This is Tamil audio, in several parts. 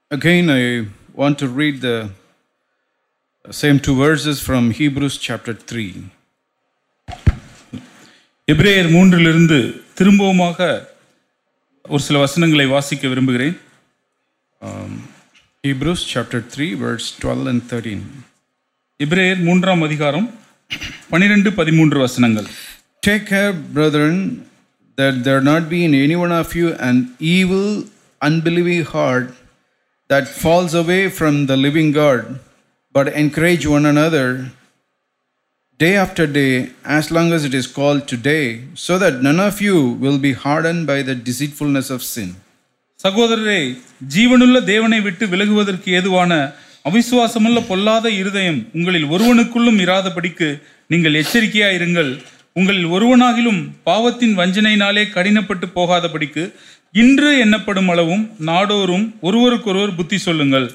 Again, I want to read the same two verses from Hebrews chapter 3. எபிரேயர் மூன்றிலிருந்து திரும்பவுமாக ஒரு சில வசனங்களை வாசிக்க விரும்புகிறேன் Hebrews chapter 3, verse 12 and 13. எபிரேயர் மூன்றாம் அதிகாரம் பனிரெண்டு பதிமூன்று வசனங்கள் Take care, brethren, that there not be in any one of you an evil, unbelieving heart that falls away from the living God, but encourage one another day after day, as long as it is called today, so that none of you will be hardened by the deceitfulness of sin. சகோதரரே ஜீவனுள்ள தேவனை விட்டு விலகுவதற்கு ஏதுவான அவிசுவாசமுள்ள பொல்லாத இருதயம் உங்களில் ஒருவனுக்குள்ளும் இராதபடிக்கு நீங்கள் எச்சரிக்கையாயிருங்கள் உங்களில் ஒருவனாகிலும் பாவத்தின் வஞ்சனையினாலே கடினப்பட்டு போகாதபடிக்கு இன்று எண்ணப்படும் அளவும் நாடோறும் ஒருவருக்கொருவர் புத்தி சொல்லுங்கள்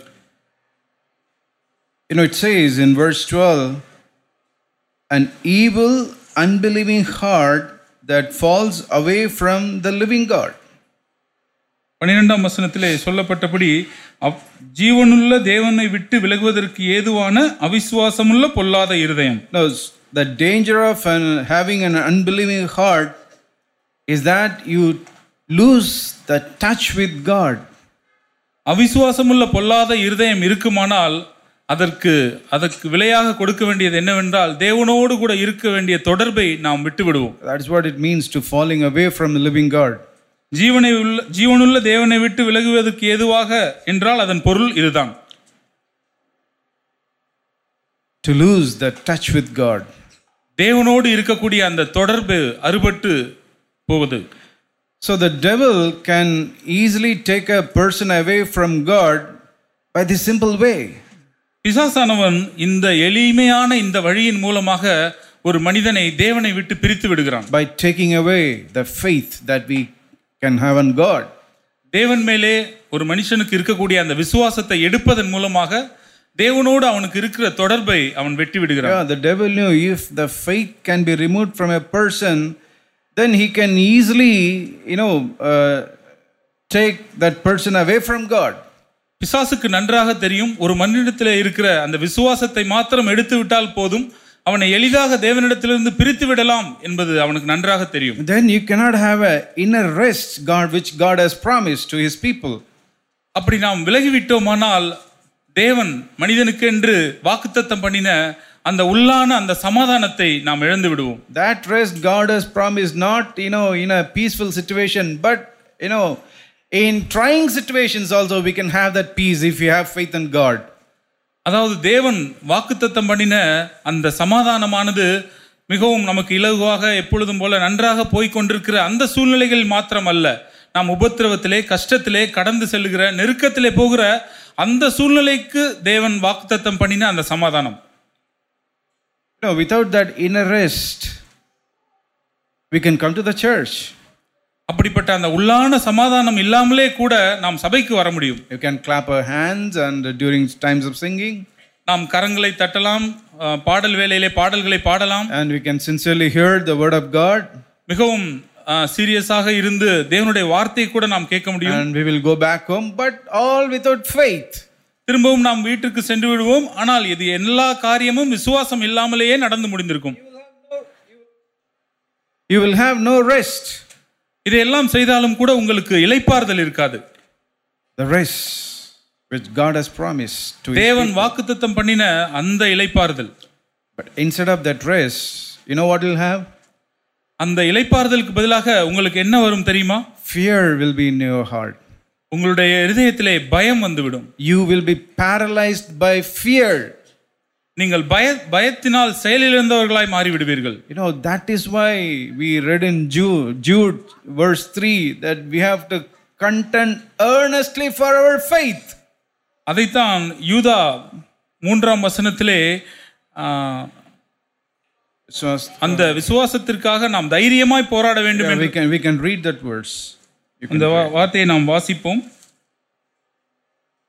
You know, it says in verse 12, an evil, unbelieving heart that falls away from the living God. பன்னிரெண்டாம் வசனத்திலே சொல்லப்பட்டபடி அவ்- ஜீவனுள்ள தேவனை விட்டு விலகுவதற்கு ஏதுவான அவிசுவாசமுள்ள பொல்லாத இருதயம் Now, s- the danger of an, having an unbelieving heart is that you lose the touch with God. அவிசுவாசமுள்ள பொல்லாத இருதயம் இருக்குமானால் அதற்கு அதற்கு விலையாக கொடுக்க வேண்டியது என்னவென்றால் தேவனோடு கூட இருக்க வேண்டிய தொடர்பை நாம் விட்டு விடுவோம் That's what it means to falling away from the living God. ஜீவனை உள்ள ஜீவனுள்ள தேவனை விட்டு விலகுவதற்கு ஏதுவாக என்றால் அதன் பொருள் இதுதான் To lose the touch with God. தேவனோடு இருக்கக்கூடிய அந்த தொடர்பு அறுபட்டு போவது So the devil can easily take a person away from God by this simple way. பிசாசானவன் இந்த எளிமையான இந்த வழியின் மூலமாக ஒரு மனிதனை தேவனை விட்டு பிரித்து விடுகிறான் by taking away the faith that we can have in God. தேவன் மேலே ஒரு மனுஷனுக்கு இருக்கக்கூடிய அந்த விசுவாசத்தை எடுப்பதன் மூலமாக தேவனோடு அவனுக்கு இருக்கிற தொடர்பை அவன் வெட்டி விடுகிறான் Yeah, the devil knew if the faith can be removed from a person, then he can easily, you know, uh, take that person away from God. பிசாசுக்கு நன்றாக தெரியும் ஒரு மனிதனிடத்தில் இருக்கிற அந்த விசுவாசத்தை மாத்திரம் எடுத்து விட்டால் போதும் அவனை எளிதாக தேவனிடத்திலிருந்து பிரித்து விடலாம் என்பது அவனுக்கு நன்றாக தெரியும் Then you cannot have a inner rest, God, which God has promised to His people. அப்படி நாம் விலகிவிட்டோமானால் தேவன் மனிதனுக்கு என்று வாக்குத்தத்தம் பண்ணின அந்த உள்ளான அந்த சமாதானத்தை நாம் இழந்து விடுவோம் That rest God has promised, not you know, in a peaceful situation, but you know, in trying situations also we can have that peace if we have faith in God. அதாவது தேவன் வாக்குத்தத்தம் பண்ணின அந்த சமாதானமானது மிகவும் நமக்கு இலகுவாக எப்பொழுதும் போல நன்றாக போய்க் கொண்டிருக்கிற அந்த சூழ்நிலைகள் மாத்திரம் அல்ல நாம் உபத்திரவத்திலே கஷ்டத்திலே கடந்து செல்லுகிற நெருக்கத்திலே போகிற அந்த சூழ்நிலைக்கு தேவன் வாக்குத்தத்தம் பண்ணின அந்த சமாதானம் No, without that inner rest, we can come to the church. அப்படிப்பட்ட அந்த உள்ளான சமாதானம் இல்லாமலே கூட நாம் சபைக்கு வர முடியும் You can clap our hands and during times of singing, நாம் கரங்களை தட்டலாம் அஹ், பாடல் வேளையிலே பாடல்களை பாடலாம் and we can sincerely hear the word of God, மிகவும் சீரியஸாக இருந்து தேவனுடைய வார்த்தையை கூட நாம் கேட்க முடியும் and we will go back home, but all without faith. திரும்பவும் நாம் வீட்டிற்கு சென்று விடுவோம் ஆனால் இது எல்லா காரியமும் விசுவாசம் இல்லாமலேயே நடந்து முடிந்திருக்கும் You will have no rest. இதையெல்லாம் செய்தாலும் கூட உங்களுக்கு இளைப்பாறுதல் இருக்காது The rest which God has promised to His தேவன் வாக்குத்தத்தம் பண்ணின அந்த இளைப்பாறுதல் But instead of that rest, you know what you'll have? அந்த இளைப்பாறுதலுக்கு பதிலாக உங்களுக்கு என்ன வரும் தெரியுமா Fear will be in your heart. உங்களுடைய இருதயத்திலே பயம் வந்துவிடும் You will be paralyzed by fear. நீங்கள் பய பயத்தினால் செயலிழந்தவர்களாய் மாறிவிடுவீர்கள் You know, that is why we read in Jude, Jude verse 3 that we have to contend earnestly for our faith. அதைத்தான் யூதா மூன்றாம் வசனத்திலே ஆ, So அந்த விசுவாசத்திற்காக நாம் தைரியமாய் போராட வேண்டும் yeah, என்று we can we can read that verse. You can அந்த வா- வார்த்தையை நாம் வாசிப்போம்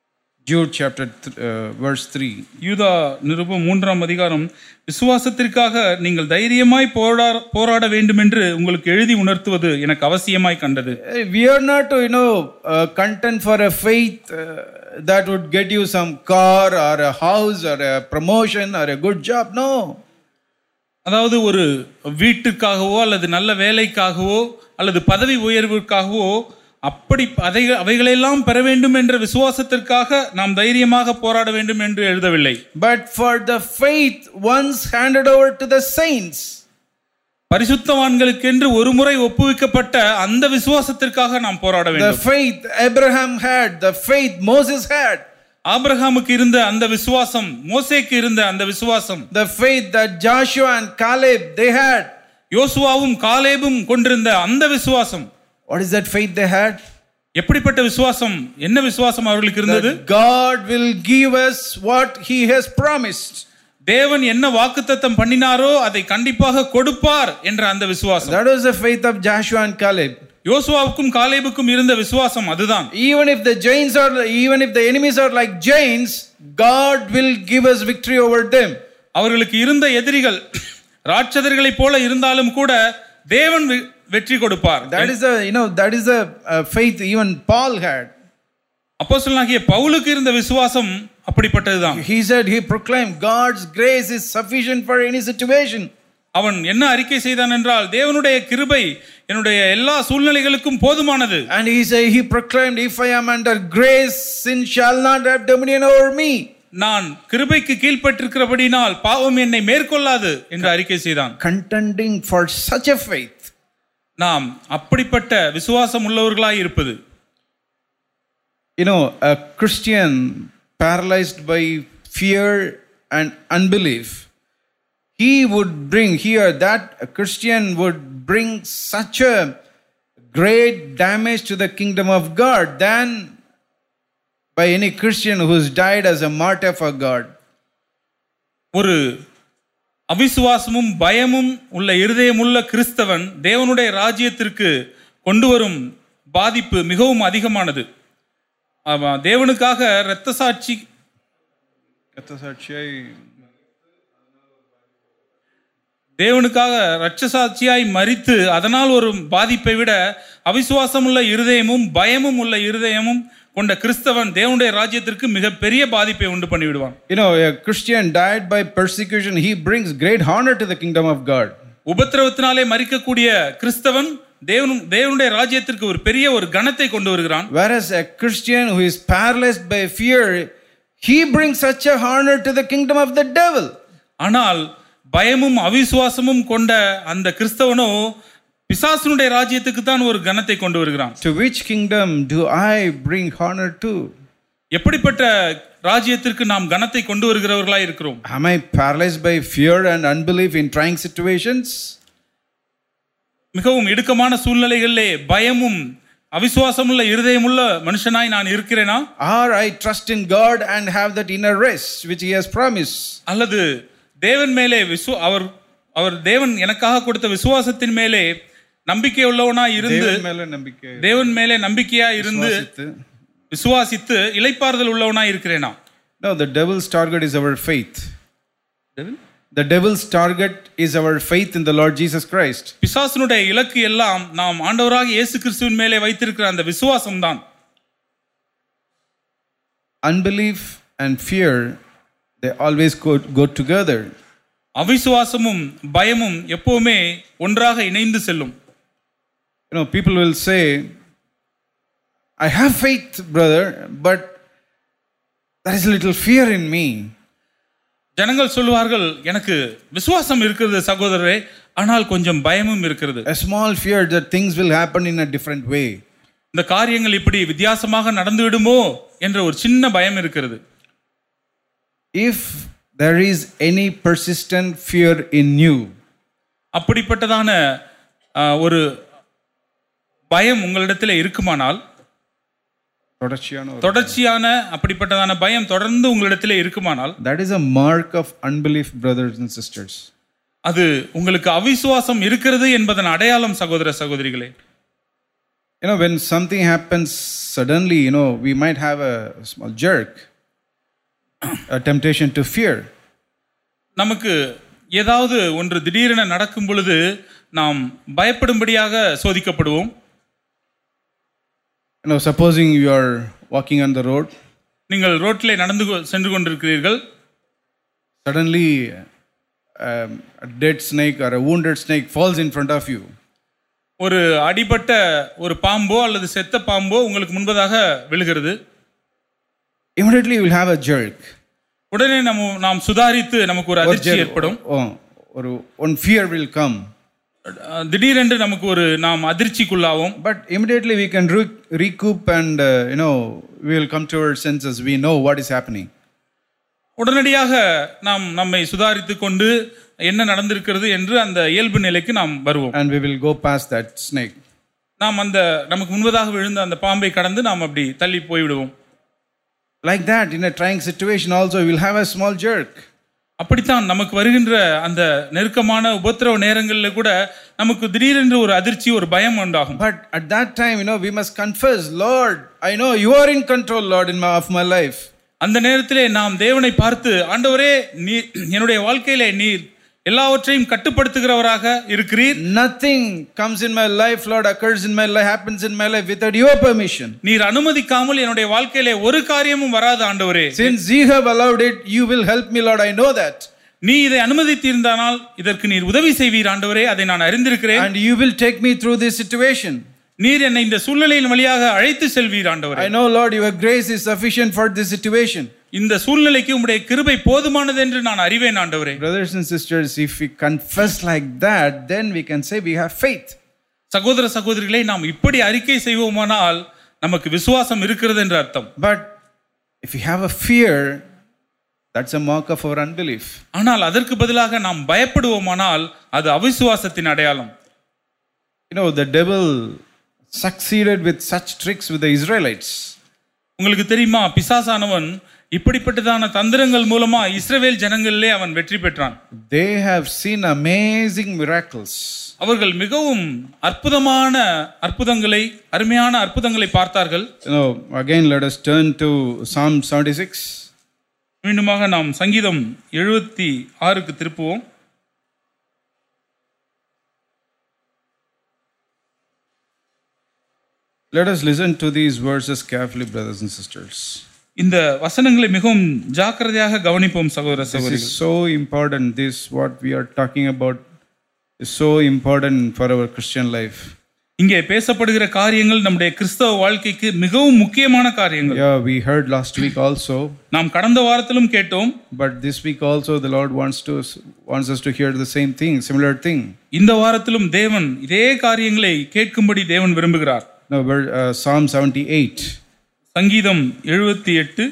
Jude chapter th- uh, verse 3. யூதா நிருபம் மூன்றாம் அதிகாரம் விசுவாசத்திற்காக நீங்கள் தைரியமாய் போரா போராட வேண்டும் என்று உங்களுக்கு எழுதி உணர்த்துவது எனக்கு அவசியமாய் கண்டது Uh, We are not to, you know, uh, content for a faith uh, that would get you some car or a house or a promotion or a good job. No. அதாவது ஒரு வீட்டுக்காகவோ அல்லது நல்ல வேலைக்காகவோ அல்லது பதவி உயர்வுக்காகவோ அப்படி அதை அவைகளெல்லாம் பெற வேண்டும் என்ற விசுவாசத்திற்காக நாம் தைரியமாக போராட வேண்டும் என்று எழுதவில்லை But for the faith once handed over to the saints. பரிசுத்தவான்களுக்கென்று ஒரு முறை ஒப்புவிக்கப்பட்ட அந்த விசுவாசத்திற்காக நாம் போராட The வேண்டும் faith Abraham had, the faith Moses had, ஆபிரகாமுக்கு இருந்த அந்த விசுவாசம் மோசேக்கு இருந்த அந்த விசுவாசம் the faith that Joshua and Caleb they had. யோசுவாவும் காலேபும் கொண்டிருந்த அந்த விசுவாசம் What is that faith they had? எப்படிப்பட்ட விசுவாசம் என்ன விசுவாசம் அவர்களுக்கு இருந்தது That God will give us what He has promised. தேவன் என்ன வாக்குத்தத்தம் பண்ணினாரோ அதை கண்டிப்பாக கொடுப்பார் என்ற அந்த விசுவாசம் That was the faith of Joshua and Caleb. யோசுவாவுக்கும் காலேபுக்கும் இருந்த விசுவாசம் அதுதான் Even if the Jains are, even if the enemies are like Jains, God will give us victory over them. அவர்களுக்கு இருந்த எதிரிகள் ராட்சதர்களைப் போல இருந்தாலும் கூட தேவன் வெ- வெற்றி கொடுப்பார் That is the, you know, that is the uh, faith even Paul had. அப்போஸ்தலனாகிய பவுலுக்கு இருந்த விசுவாசம் அப்படிப்பட்டதுதான் He said, he proclaimed, God's grace is sufficient for any situation. அவன் என்ன அறிக்கை செய்தான் என்றால் தேவனுடைய கிருபை என்னுடைய எல்லா சூழ்நிலைகளுக்கும் போதுமானது And he said, he proclaimed, if I am under grace, sin shall not have dominion over me. நான் கிருபைக்கு கீழ்ப்பட்டிருக்கிறபடினால் பாவம் என்னை மேற்கொள்ளாது என்று அறிக்கை செய்தான் Contending for such a faith. நாம் அப்படிப்பட்ட விசுவாசம் உள்ளவர்களாய் இருப்பது You know, a Christian paralyzed by fear and unbelief, he would bring here that a Christian would bring such a great damage to the kingdom of God than by any Christian who's died as a martyr for God. ஒரு அவிசுவாசமும் பயமும் உள்ள இருதயமுள்ள கிறிஸ்தவன் தேவனுடைய ராஜ்யத்திற்கு கொண்டு வரும் பாதிப்பு மிகவும் அதிகமானது அவன் தேவனுக்காக இரத்த சாட்சி தேவனுக்காக இரட்சசாட்சியாய் மரித்து அதனால் ஒரு பாதிப்பை விட அவிசுவாசம் உள்ள இருதயமும் பயமும் உள்ள இருதயமும் கொண்ட கிறிஸ்தவன் தேவனுடைய ராஜ்யத்திற்கு மிகப்பெரிய பாதிப்பை உண்டு பண்ணிவிடுவான் You know, a Christian died by persecution, he brings great honor to the kingdom of God. உபத்திரவத்தினாலே மறிக்கக்கூடிய கிறிஸ்தவன் தேவனும் தேவனுடைய ராஜ்யத்திற்கு ஒரு பெரிய ஒரு கணத்தை கொண்டு வருகிறான் Whereas a Christian who is paralyzed by fear, he brings such a honor to the kingdom of the devil. ஆனால் பயமும் அவிசுவாசமும் கொண்ட அந்த கிறிஸ்தவனோ பிசாசனுடைய ராஜ்யத்துக்கு தான் ஒரு கணத்தை கொண்டு வருகிறான் To which kingdom do I bring honor to? எப்படிப்பட்ட ராஜ்யத்திற்கு நாம் கணத்தை கொண்டு வருகிறவர்களாய் இருக்கிறோம் Am I paralyzed by fear and unbelief in trying situations? மிகவும் இடுக்கமான சூழ்நிலைகளிலே பயமும் அவிசுவாசமுள்ள இருதயமுள்ள மனுஷனாய் நான் இருக்கிறேனா Or I trust in God and have that inner rest which He has promised? அல்லது தேவன் மேலே விசு அவர் அவர் தேவன் எனக்காக கொடுத்த விசுவாசத்தின் மேலே நம்பிக்கை உள்ளவனாய் இருந்து தேவன் மேலே நம்பிக்கையா இருந்து விசுவாசித்து இளைப்பாறுதல் உள்ளவனாய் இருக்கிறேனா No, the devil's target is our faith. The devil's target is our faith in the Lord Jesus Christ. பிசாசனுடைய இலக்கு எல்லாம் நாம் ஆண்டவராக இயேசு கிறிஸ்துவின் மேலே வைத்திருக்கிற அந்த விசுவாசம் தான் Unbelief and fear, they always go, go together. அவிசுவாசமும் பயமும் எப்பவுமே ஒன்றாக இணைந்து செல்லும் You know, people will say, I have faith, brother, but there is a little fear in me. ஜனங்கள் சொல்லுவார்கள் எனக்கு விசுவாசம் இருக்கிறது சகோதரரே ஆனால் கொஞ்சம் பயமும் இருக்கிறது A small fear that things will happen in a different way. இந்த காரியங்கள் இப்படி வித்தியாசமாக நடந்து விடுமோ என்ற ஒரு சின்ன பயம் இருக்கிறது If there is any persistent fear in you, அப்படிப்பட்டதான ஆ, ஒரு பயம் உங்களிடத்தில் இருக்குமானால் தொடர்ச்சியான அப்படிப்பட்டதான பயம் தொடர்ந்து உங்களிடத்தில் இருக்குமானால் that is a mark of unbelief, brothers and sisters. அது உங்களுக்கு அவிசுவாசம் இருக்கிறது என்பதன் அடையாளம் சகோதர சகோதரிகளே You know, when something happens suddenly, you know, we might have a small jerk. a temptation to fear. நமக்கு ஏதாவது ஒன்று திடீரென நடக்கும் பொழுது நாம் பயப்படும்படியாக சோதிக்கப்படுவோம் You know, supposing you are walking on the road, நீங்கள் ரோட்டிலே நடந்து கொ- சென்று கொண்டிருக்கிறீர்கள் suddenly um, a dead snake or a wounded snake falls in front of you. ஒரு அடிபட்ட ஒரு பாம்போ அல்லது செத்த பாம்போ உங்களுக்கு முன்பதாக விழுகிறது Immediately you will have a jerk. உடனே நம்ம நாம் சுதாரித்து நமக்கு ஒரு Or அதிர்ச்சி jerk. ஏற்படும் Oh, or one fear will come. அஹ் திடீரென்று நமக்கு ஒரு நாம் அதிர்ச்சிக்குள்ளாவோம் But immediately we can re- recoup and, uh, you know, we will come to our senses. We know what is happening. உடனடியாக நாம் நம்மை சுதாரித்து கொண்டு என்ன நடந்திருக்கிறது என்று அந்த இயல்பு நிலைக்கு நாம் வருவோம் And we will go past that snake. நாம் அந்த நமக்கு முன்பதாக விழுந்த அந்த பாம்பை கடந்து நாம் அப்படி தள்ளி போய்விடுவோம் Like that, in a trying situation, also, we will have a small jerk. அப்படித்தான் நமக்கு வருகின்ற அந்த நெருக்கமான உபத்திரவ நேரங்களில் கூட நமக்கு திடீரென்று ஒரு அதிர்ச்சி ஒரு பயம் உண்டாகும் But at that time, you know, we must confess, Lord, I know you are in control, Lord, in my, of my life. அந்த நேரத்திலே நாம் தேவனை பார்த்து ஆண்டவரே நீ என்னுடைய வாழ்க்கையிலே நீர் எல்லாவற்றையும் கட்டுப்படுத்துகிறவராக இருக்கிறீர் Nothing comes in my life, Lord, occurs in my life, happens in my life without your permission. நீர் அனுமதிக்காமல் என்னுடைய வாழ்க்கையிலே ஒரு காரியமும் வராது ஆண்டவரே Since you have allowed it, you will help me, Lord. I know that. நீ இதை அனுமதித்திருந்தானால் இதற்கு நீர் உதவி செய்வீர் ஆண்டவரே அதை நான் அறிந்திருக்கிறேன் And you will take me through this situation. நீர் என்னை இந்த சூழ்நிலையின் வழியாக அழைத்து செல்வீர் ஆண்டவரே I know, Lord, your grace is sufficient for this situation. இந்த சூழ்நிலைக்கு உம்முடைய கிருபை போதுமானது என்று நான் அறிவேன் ஆண்டவரே Brothers and sisters, if we confess like that, then we can say we have faith. சகோதர சகோதரிகளை நாம் இப்படி அறிக்கை செய்வோமானால் நமக்கு விசுவாசம் இருக்கிறது என்று அர்த்தம் But if we have a fear, that's a mark of our unbelief. ஆனால் அதற்கு பதிலாக நாம் பயப்படுவோமானால் அது அவிசுவாசத்தின் அடையாளம் You know, the devil succeeded with such tricks with the Israelites. உங்களுக்கு தெரியுமா பிசாசானவன் இப்படிப்பட்டதான தந்திரங்கள் மூலமா இஸ்ரவேல் ஜனங்களிலே அவன் வெற்றி பெற்றான் They have seen amazing miracles. அவர்கள் மிகவும் அற்புதமான அற்புதங்களை அருமையான அற்புதங்களை பார்த்தார்கள் You know, again, let us turn to Psalm 76. மீண்டுமாக நாம் சங்கீதம் எழுபத்தி ஆறுக்கு திருப்புவோம் Let us listen to these verses carefully, brothers and sisters. இந்த வசனங்களை மிகவும் ஜாக்கிரதையாக கவனிப்போம் சகோதர This சகோதரிகள் is so important. This, what we are talking about, is so important for our Christian life. இங்கே பேசப்படுகிற காரியங்கள் நம்முடைய கிறிஸ்தவ வாழ்க்கைக்கு மிகவும் முக்கியமான காரியங்கள் Yeah, we heard last week also, நாம் கடந்த வாரத்திலும் கேட்டோம் but this week also the Lord wants to wants us to hear the same thing, similar thing. இந்த வாரத்திலும் தேவன் இதே காரியங்களை கேட்கும்படி தேவன் விரும்புகிறார் Now, ver- uh, Psalm 78, சங்கீதம் எழுபத்தி எட்டு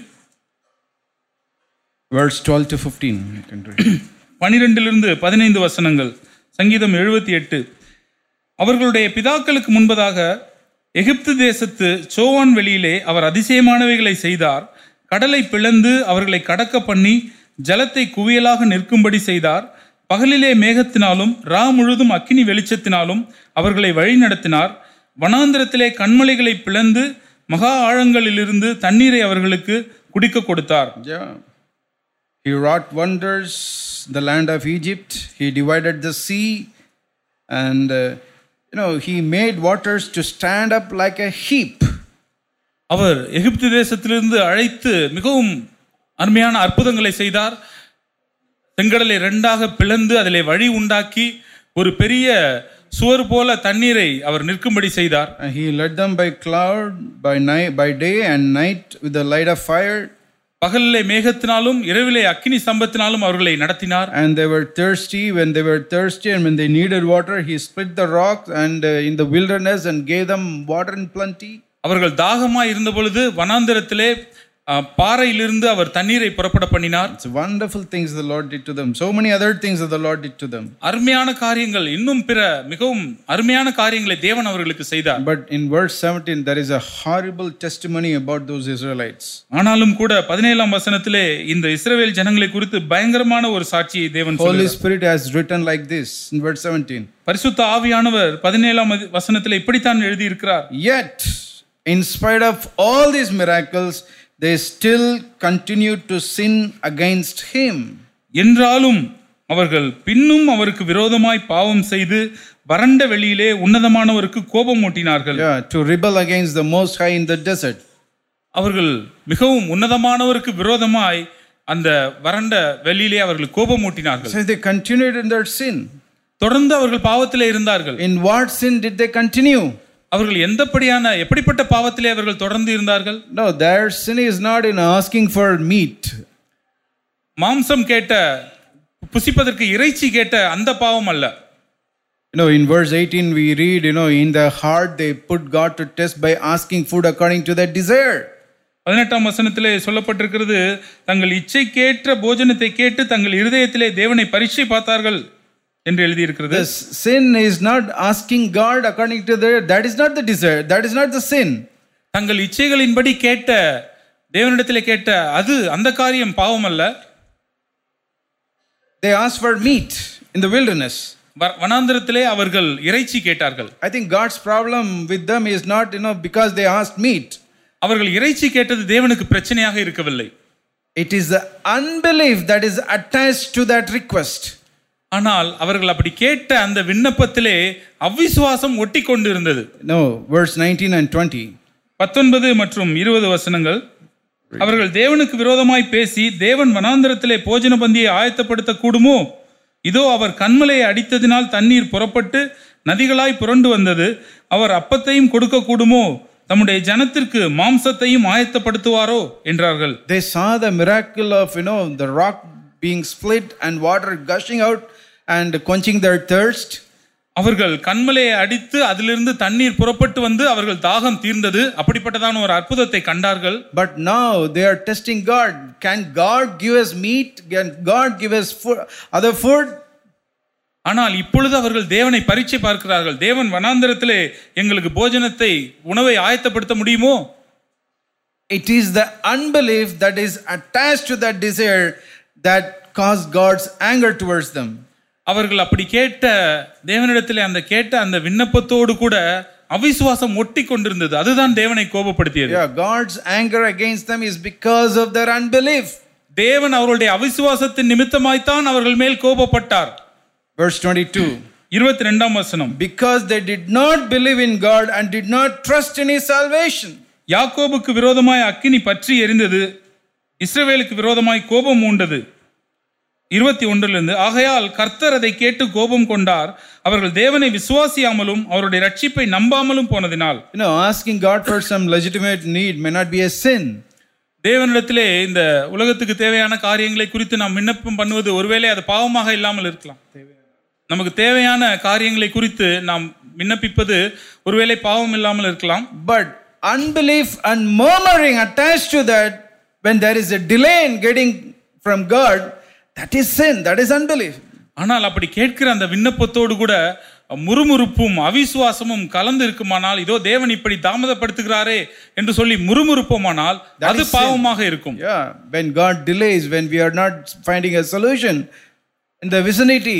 verse 12 to 15. You can read. பனிரெண்டிலிருந்து பதினைந்து வசனங்கள் சங்கீதம் எழுபத்தி எட்டு அவர்களுடைய பிதாக்களுக்கு முன்பதாக எகிப்து தேசத்து சோவான் வெளியிலே அவர் அதிசயமானவைகளை செய்தார் கடலை பிளந்து அவர்களை கடக்க பண்ணி ஜலத்தை குவியலாக நிற்கும்படி செய்தார் பகலிலே மேகத்தினாலும் ரா முழுதும் அக்கினி வெளிச்சத்தினாலும் அவர்களை வழிநடத்தினார் வனாந்திரத்திலே கண்மலைகளை பிளந்து மகா ஆழங்களிலிருந்து தண்ணீரை அவர்களுக்கு குடிக்க கொடுத்தார் Yeah. He wrought wonders in the land of Egypt. He divided the sea and, uh, you know, he made waters to stand up like a heap. அவர் எகிப்து தேசத்திலிருந்து அழைத்து மிகவும் அருமையான அற்புதங்களை செய்தார் செங்கடலை ரெண்டாக பிளந்து அதிலே வழி உண்டாக்கி ஒரு பெரிய சுவர் போல தண்ணீரை அவர் நிற்கும்படி செய்தார் And he led them by cloud, by night, by day and night with the light of fire. பகலிலே மேகத்தினாலும் இரவிலே அக்கினி ஸ்தம்பத்தினாலும் அவர்களை நடத்தினார் And they were thirsty. When they were thirsty and when they needed water, he split the rocks and uh, in the wilderness and gave them water in plenty. அவர்கள் தாகமாய் இருந்த பொழுது வனாந்திரத்திலே அஹ், பாறையிலிருந்து அவர் தண்ணீரை புறப்பட பண்ணினார் It's wonderful things the Lord did to them. So many other things that the Lord did to them. அருமையான காரியங்கள் இன்னும் பிற மிகவும் அருமையான காரியங்களை தேவன் அவர்களுக்கு செய்தார் But in verse 17, there is a horrible testimony about those Israelites. ஆனாலும் கூட பதினேழாம் வசனத்திலே இந்த இஸ்ரவேல் ஜனங்களை குறித்து பயங்கரமான ஒரு சாட்சியை தேவன் Holy சொல்லுகிறார். Spirit has written like this in verse 17. பரிசுத்த ஆவியானவர் பதினேழாம் அதி- வசனத்திலே இப்படித்தான் எழுதியிருக்கிறார் Yet, in spite of all these miracles, they still continued to sin against him. என்றாலும் அவர்கள் பின்னும் அவருக்கு விரோதமாய் பாவம் செய்து வறண்ட வெளியிலே உன்னதமானவருக்கு கோபம் மூட்டினார்கள் Yeah, to rebel against the Most High in the desert. அவர்கள் மிகவும் உன்னதமானவருக்கு விரோதமாய் அந்த வறண்ட வெளியிலே அவர்கள் கோபம் மூட்டினார்கள் So they continued in their sin. தொடர்ந்து அவர்கள் பாவத்திலே இருந்தார்கள் In what sin did they continue? அவர்கள் எந்தப்படியான எப்படிப்பட்ட பாவத்திலே அவர்கள் தொடர்ந்து இருந்தார்கள் No, their sin is not in asking for meat. மாம்சம் கேட்ட புசிப்பதற்கு இறைச்சி கேட்ட அந்த பாவம் அல்ல You know, in verse 18, we read, you know, in their heart they put God to test by asking food according to their desire. பதினெட்டாம் வசனத்திலே சொல்லப்பட்டிருக்கிறது தங்கள் இச்சைக்கேற்ற போஜனத்தை கேட்டு தங்கள் இருதயத்திலே தேவனை பரீட்சை பார்த்தார்கள் என்று எழுதியிருக்கிறது The sin is not asking God according to their, that is not the desire, that is not the sin. தங்கள் இச்சைகளின்படி கேட்ட தேவனிடத்திலே கேட்ட அது அந்த காரியம் பாவம் அல்ல They asked for meat in the wilderness. வ- வனாந்திரத்திலே அவர்கள் இறைச்சி கேட்டார்கள் I think God's problem with them is not, you know, because they asked meat. அவர்கள் இறைச்சி கேட்டது தேவனுக்கு பிரச்சனையாக இருக்கவில்லை It is the unbelief that is attached to that request. ஆனால் அவர்கள் அப்படி கேட்ட அந்த விண்ணப்பத்திலே அவ்விசுவாசம் ஒட்டி கொண்டு இருந்தது No, verse 19 and 20. பத்தொன்பது மற்றும் இருபது வசனங்கள் அவர்கள் தேவனுக்கு விரோதமாய் பேசி தேவன் வனாந்திரத்திலே போஜன பந்தியை ஆயத்தப்படுத்த கூடுமோ இதோ அவர் கண்மலையை அடித்ததினால் தண்ணீர் புறப்பட்டு நதிகளாய் புரண்டு வந்தது அவர் அப்பத்தையும் கொடுக்க கூடுமோ தம்முடைய ஜனத்திற்கு மாம்சத்தையும் ஆயத்தப்படுத்துவாரோ என்றார்கள் They saw the miracle of, you know, the rock being split and water gushing out and quenching their thirst. அவர்கள் கண்மலையை அடித்து அதிலிருந்து தண்ணீர் புறப்பட்டு வந்து அவர்கள் தாகம் தீர்ந்தது அப்படிப்பட்டதான ஒரு அற்புதத்தை கண்டார்கள் But now they are testing God. Can God give us meat? Can God give us food, other food? ஆனால் இப்பொழுது அவர்கள் தேவனை பரீட்சை பார்க்கிறார்கள் தேவன் வனாந்திரத்திலே எங்களுக்கு போஜனத்தை உணவை ஆயத்தப்படுத்த முடியுமோ It is the unbelief that is attached to that desire that caused God's anger towards them. அவர்கள் அப்படி கேட்ட தேவனிடத்திலே அந்த கேட்ட அந்த விண்ணப்பத்தோடு கூட அவிசுவாசம் ஒட்டி கொண்டிருந்தது அதுதான் தேவனை கோபப்படுத்தியது Yeah, God's anger against them is because of their unbelief. தேவன் அவர்களுடைய அவிசுவாசத்தின் நிமித்தமாய்த்தான் அவர்கள் மேல் கோபப்பட்டார் Verse 22 இருபத்தி ரெண்டாம் வசனம் Because they did not believe in God and did not trust in His salvation. யாக்கோபுக்கு விரோதமாய் அக்கினி பற்றி எரிந்தது இஸ்ரவேலுக்கு விரோதமாய் கோபம் மூண்டது இருபத்தி ஒன்றிலிருந்து ஆகையால் கர்த்தர் அதை கேட்டு கோபம் கொண்டார் அவர்கள் தேவனை விசுவாசியாமலும் அவருடைய ரட்சிப்பை நம்பாமலும் போனதினால் You know, asking God for some legitimate need may not be a sin. தேவனிடத்திலே இந்த உலகத்துக்கு தேவையான காரியங்களை குறித்து நாம் விண்ணப்பம் பண்ணுவது ஒருவேளை அது பாவமாக இல்லாமல் இருக்கலாம் நமக்கு தேவையான காரியங்களை குறித்து நாம் விண்ணப்பிப்பது ஒருவேளை பாவம் இல்லாமல் இருக்கலாம் But unbelief and murmuring attached to that, when there is a delay in getting from God, that is sin, that is unbelief. ஆனால் அப்படி கேட்கிற அந்த விண்ணப்பத்தோடு கூட முறுமுறுப்பும் அவிசுவாசமும் கலந்து இருக்குமானால் இதோ தேவன் இப்படி தாமதப்படுத்துகிறாரே என்று சொல்லி முறுமுறுப்போமானால் அது பாவமாக இருக்கும் Yeah, when God delays, when we are not finding a solution in the vicinity,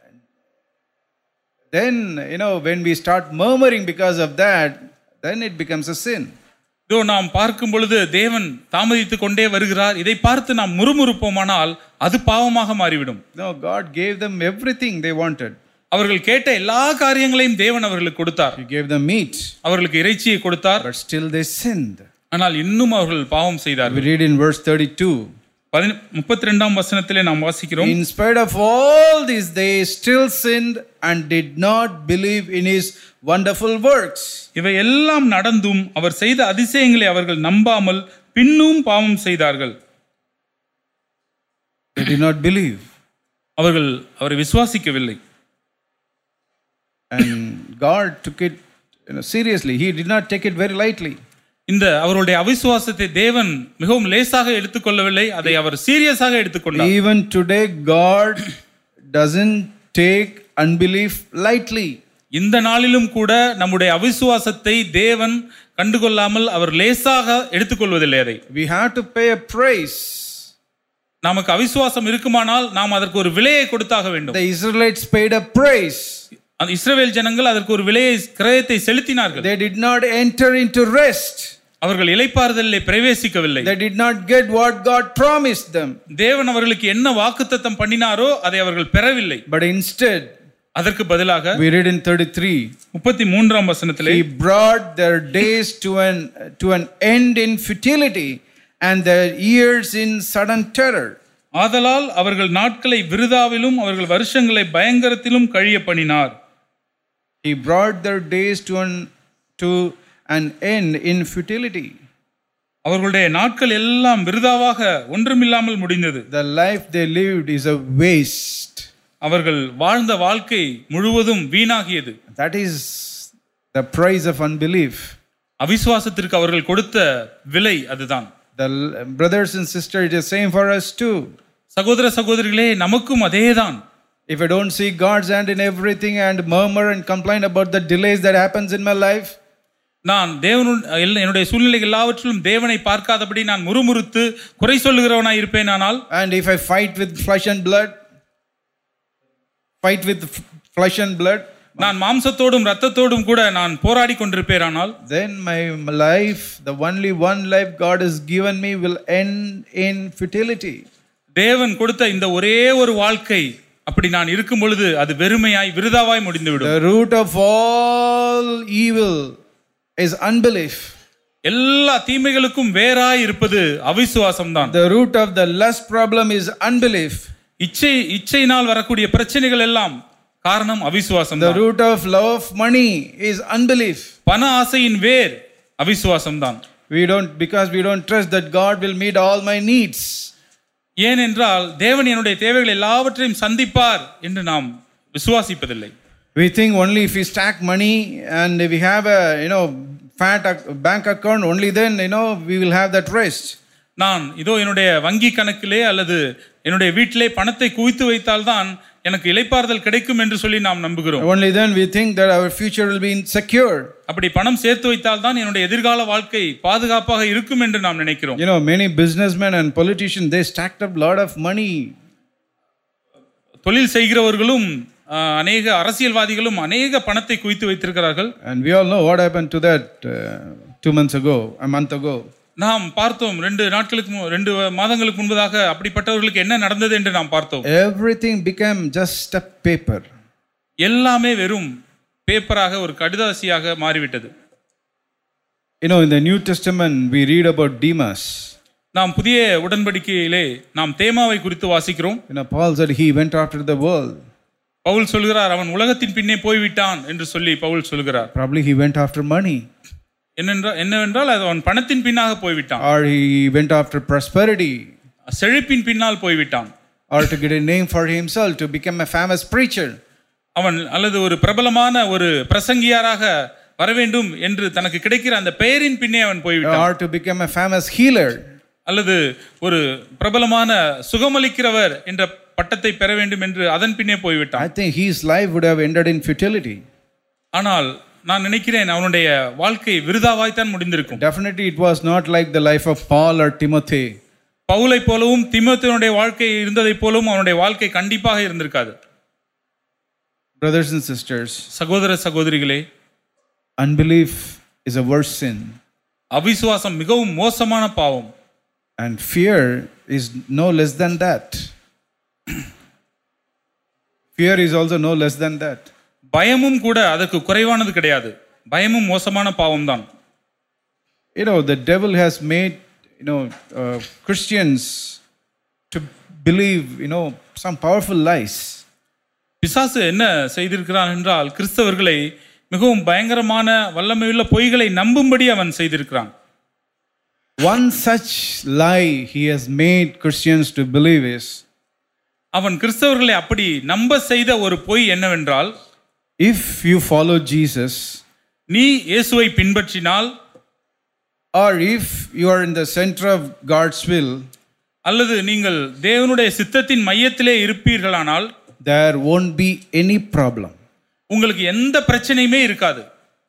then, you know, when we start murmuring because of that, then it becomes a sin. இதோ நாம் பார்க்கும் பொழுது தேவன் தாமதித்து கொண்டே வருகிறார் இதை பார்த்து நாம் முறுமுறுப்போமானால் அது பாவமாக மாறிவிடும் No, God gave them everything they wanted. அவர்கள் கேட்ட எல்லா காரியங்களையும் தேவன் அவர்களுக்கு கொடுத்தார் He gave them meat, அவர்களுக்கு இறைச்சியை கொடுத்தார் but still they sinned. ஆனால் இன்னும் அவர்கள் பாவம் We செய்தார்கள் read in verse 32 முப்பத்தி ரெண்டாம் வசனத்திலே நாம் வாசிக்கிறோம் In spite of all this, they still sinned and did not believe in His wonderful works. இவை எல்லாம் நடந்தும் அவர் செய்த அதிசயங்களை அவர்கள் நம்பாமல் பின்னும் பாவம் செய்தார்கள் They did not believe. அவர்கள் அவரை விசுவாசிக்கவில்லை And God took it you know, seriously. He did not take it very lightly. இந்த அவருடைய அவிசுவாசத்தை தேவன் மிகவும் லேசாக எடுத்துக்கொள்ளவில்லை அதை அவர் சீரியஸாக எடுத்துக்கொண்டார் Even today, God doesn't take unbelief lightly. இந்த நாளிலும் கூட நம்முடைய அவிசுவாசத்தை தேவன் கண்டுகொள்ளாமல் அவர் லேசாக எடுத்துக்கொள்வதில்லை அதை We have to pay a price. நமக்கு அவிசுவாசம் இருக்குமானால் நாம் அதற்கு ஒரு விலையை கொடுத்தாக வேண்டும் The Israelites paid a price. அந்த இஸ்ரவேல் ஜனங்கள் அதற்கு ஒரு விலையை கிரயத்தை செலுத்தினார்கள் They did not enter into rest. அவர்கள் இலைப்பாறுதலிலே பிரவேசிக்கவில்லை They did not get what God promised them. தேவன் அவர்களுக்கு என்ன வாக்குத்தத்தம் பண்ணினாரோ அதை அவர்கள் பெறவில்லை But instead, அதற்கு பதிலாக we read in 33, முப்பத்தி மூன்றாம் வசனத்திலே He brought their days to an, to an end in futility and their years in sudden terror. ஆதலால் அவர்கள் நாட்களை விருதாவிலும் அவர்கள் வருஷங்களை பயங்கரத்திலும் கழிய பண்ணினார் He brought their days to an, to an end in futility. அவர்களுடைய நாட்கள் எல்லாம் விருதாவாக ஒன்றுமில்லாமல் முடிந்தது The life they lived is a waste. அவர்கள் வாழ்ந்த வாழ்க்கை முழுவதும் வீணாகியது That is the price of unbelief. அவிசுவாசத்திற்கு அவர்கள் கொடுத்த விலை அதுதான் The l- brothers and sisters, it is same for us too. சகோதர சகோதரிகளே நமக்கும் அதேதான் If I don't see God's hand in everything and murmur and complain about the delays that happens in my life, நான் தேவனு எல்லா- என்னுடைய சூழ்நிலை எல்லாவற்றிலும் தேவனை பார்க்காதபடி நான் முறுமுறுத்து குறை சொல்லுகிறவனாய் இருப்பேனானால் and if I fight with flesh and blood, fight with f- flesh and blood, நான் மாம்சத்தோடும் இரத்தத்தோடும் கூட நான் போராடி கொண்டிருப்பேனானால் then my life, the only one life God has given me, will end in futility. தேவன் கொடுத்த இந்த ஒரே ஒரு வாழ்க்கை அப்படி நான் இருக்கும் பொழுது அது வெறுமையாய் விருதாவாய் முடிந்துவிடும் The root of all evil is unbelief. எல்லா தீமைகளுக்கும் வேறாய் இருப்பது அவிசுவாசம் தான் The root of the lust problem is unbelief. இச்சை இச்சையினால் வரக்கூடிய பிரச்சனைகள் எல்லாம் காரணம் அவிசுவாசம் The தான் root of love of money is unbelief. பண ஆசையின் வேர் அவிசுவாசம் தான் We don't, because we don't trust that God will meet all my needs. ஏனென்றால் தேவன் என்னுடைய தேவைகள் எல்லாவற்றையும் சந்திப்பார் என்று நாம் விசுவாசிப்பதில்லை We think only if we stack money and if we have a, you know, fat ac- bank account, only then, you know, we will have that rest. நான் இதோ என்னுடைய வங்கி கணக்கிலே அல்லது என்னுடைய வீட்டிலே பணத்தை குவித்து வைத்தால்தான் எனக்கு இலைப்பாறுதல் கிடைக்கும் என்று சொல்லி நாம் நம்புகிறோம் Only then we think that our future will be secure. அப்படி பணம் சேர்த்து வைத்தால்தான் என்னுடைய எதிர்கால வாழ்க்கை பாதுகாப்பாக இருக்கும் என்று நாம் நினைக்கிறோம் You know, many businessmen and politicians, they stacked up a lot of money. தொழில் செய்கிறவர்களும் ஆஹ், அநேக அரசியல்வாதிகளும் அநேக பணத்தை குவித்து வைத்திருக்கிறார்கள் And we all know what happened to that uh, two months ago, a month ago. நாம் பார்த்தோம் ரெண்டு நாட்களுக்கு மு- ரெண்டு மாதங்களுக்கு முன்பதாக அப்படிப்பட்டவர்களுக்கு என்ன நடந்தது என்று நாம் பார்த்தோம் Everything became just a paper. எல்லாமே வெறும் பேப்பராக ஒரு கடிதாசியாக மாறிவிட்டது You know, in the New Testament, we read about Demas. நாம் புதிய உடன்படிக்கையிலே நாம் தேமாவை குறித்து வாசிக்கிறோம் You know, Paul said he went after the world. Pavul சொல்கிறார் அவன் உலகத்தின் பின்னே போய்விட்டான் என்று சொல்லி பவுல் சொல்கிறார் Probably he went after money, என்னென்றால் என்னவென்றால் அது அவன் பணத்தின் பின்னாக போய்விட்டான் or he went after prosperity, செழிப்பின் பின்னால் போய்விட்டான் or to get a name for himself, to become a famous preacher. அவன் அல்லது ஒரு பிரபலமான ஒரு பிரசங்கியாராக வர வேண்டும் என்று தனக்கு கிடைக்கிற அந்த பெயரின் பின்னே அவன் போய்விட்டான் or to become a famous healer. அல்லது ஒரு பிரபலமான சுகமளிக்கிறவர் என்ற பட்டத்தை பெற வேண்டும் என்று அதன் பின்னே போய்விட்டான் I think his life would have ended in futility. ஆனால் நான் நினைக்கிறேன் அவனுடைய வாழ்க்கை விருதாவாய்த்தான் முடிந்திருக்கும் Definitely, it was not like the life of Paul or Timothy. பவுலை போலவும் திமுத்தினுடைய வாழ்க்கை இருந்ததைப் போலவும் அவனுடைய வாழ்க்கை கண்டிப்பாக இருந்திருக்காது Brothers and sisters, சகோதர சகோதரிகளே unbelief is a worse sin, அவிசுவாசம் மிகவும் மோசமான பாவம் and fear is no less than that. fear is also no less than that. பயமும் கூட அதற்கு குறைவானது கிடையாது பயமும் மோசமான பாவம் தான் You know, the devil has made, you know, uh, Christians to believe, you know, some powerful lies. பிசாசு என்ன செய்திருக்கிறான் என்றால் கிறிஸ்தவர்களை மிகவும் பயங்கரமான வல்லமையுள்ள பொய்களை நம்பும்படி அவன் செய்திருக்கிறான் One such lie he has made Christians to believe is அவன் கிறிஸ்தவர்களை அப்படி நம்ப செய்த ஒரு பொய் என்னவென்றால் if you follow Jesus, நீ இயேசுவை பின்பற்றினால் or if you are in the center of God's will, அல்லது நீங்கள் தேவனுடைய சித்தத்தின் மையத்திலே இருப்பீர்களானால் there won't be any problem. உங்களுக்கு எந்த பிரச்சனையுமே இருக்காது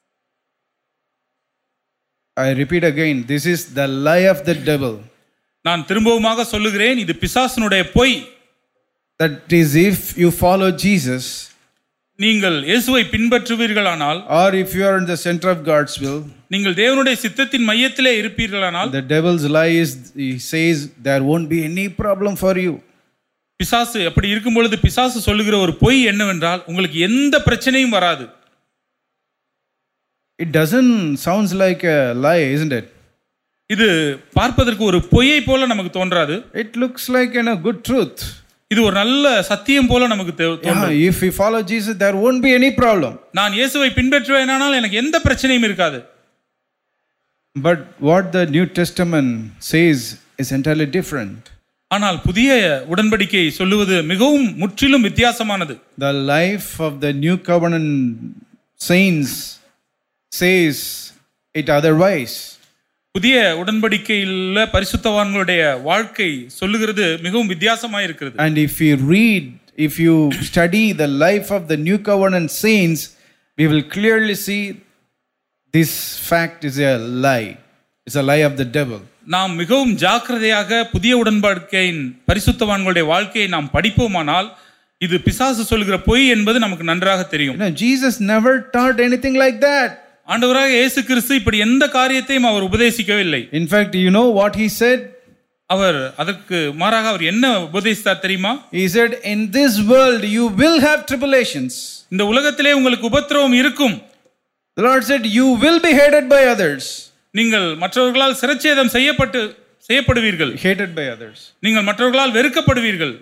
I repeat again, this is the lie of the devil. நான் திரும்பவுமாக சொல்லுகிறேன் இது பிசாசனுடைய பொய் That is, if you follow Jesus, நீங்கள் இயேசுவை பின்பற்றுவீர்களானால் or if you are in the center of God's will, நீங்கள் தேவனுடைய சித்தத்தின் மையத்திலே இருப்பீர்களானால் the devil's lie is he says there won't be any problem for you. பிசாசு அப்படி இருக்கும் பொழுது பிசாசு சொல்லுகிற ஒரு பொய் என்னவென்றால் உங்களுக்கு எந்த பிரச்சனையும் வராது It doesn't sounds like a lie, isn't it? இது பார்ப்பதற்கு ஒரு பொய்யை போல நமக்கு தோன்றாது It looks like you know, good truth. இது ஒரு நல்ல சத்தியம் போல நமக்கு தே- தோன்றும் Yeah, if we follow Jesus, there won't be any problem. நான் இயேசுவை பின்பற்றுவேனானால் எனக்கு எந்த பிரச்சனையும் இருக்காது But what the New Testament says is entirely different. ஆனால் புதிய உடன்படிக்கை சொல்லுவது மிகவும் முற்றிலும் வித்தியாசமானது The life of the New Covenant saints says it otherwise. புதிய உடன்படிக்கையில் பரிசுத்தவான்களுடைய வாழ்க்கை சொல்லுகிறது மிகவும் வித்தியாசமாக இருக்கிறது And if you read, if you study the life of the New Covenant saints, we will clearly see this fact is a lie. It's a lie of the devil. நாம் மிகவும் ஜாக்கிரதையாக புதிய உடன்படிக்கையின் பரிசுத்தவான்களுடைய வாழ்க்கையை நாம் படிப்போமானால் இது பிசாசு சொல்கிற பொய் என்பது நமக்கு நன்றாக You தெரியும் know, Jesus never taught anything like that. ஆண்டவராக இயேசு கிறிஸ்து இப்படி எந்த காரியத்தையும் அவர் உபதேசிக்கவில்லை In fact, you know what he said? அவர் அதற்கு மாறாக அவர் என்ன உபதேசித்தார் தெரியுமா He said, In this world you will have tribulations. இந்த உலகத்திலே உங்களுக்கு உபத்திரவம் இருக்கும் The Lord said, You will be hated by others. நீங்கள் மற்றவர்களால் சிரச்சேதம் செய்யப்பட்டு செய்யப்படுவீர்கள் Hated by others. நீங்கள் மற்றவர்களால் வெறுக்கப்படுவீர்கள்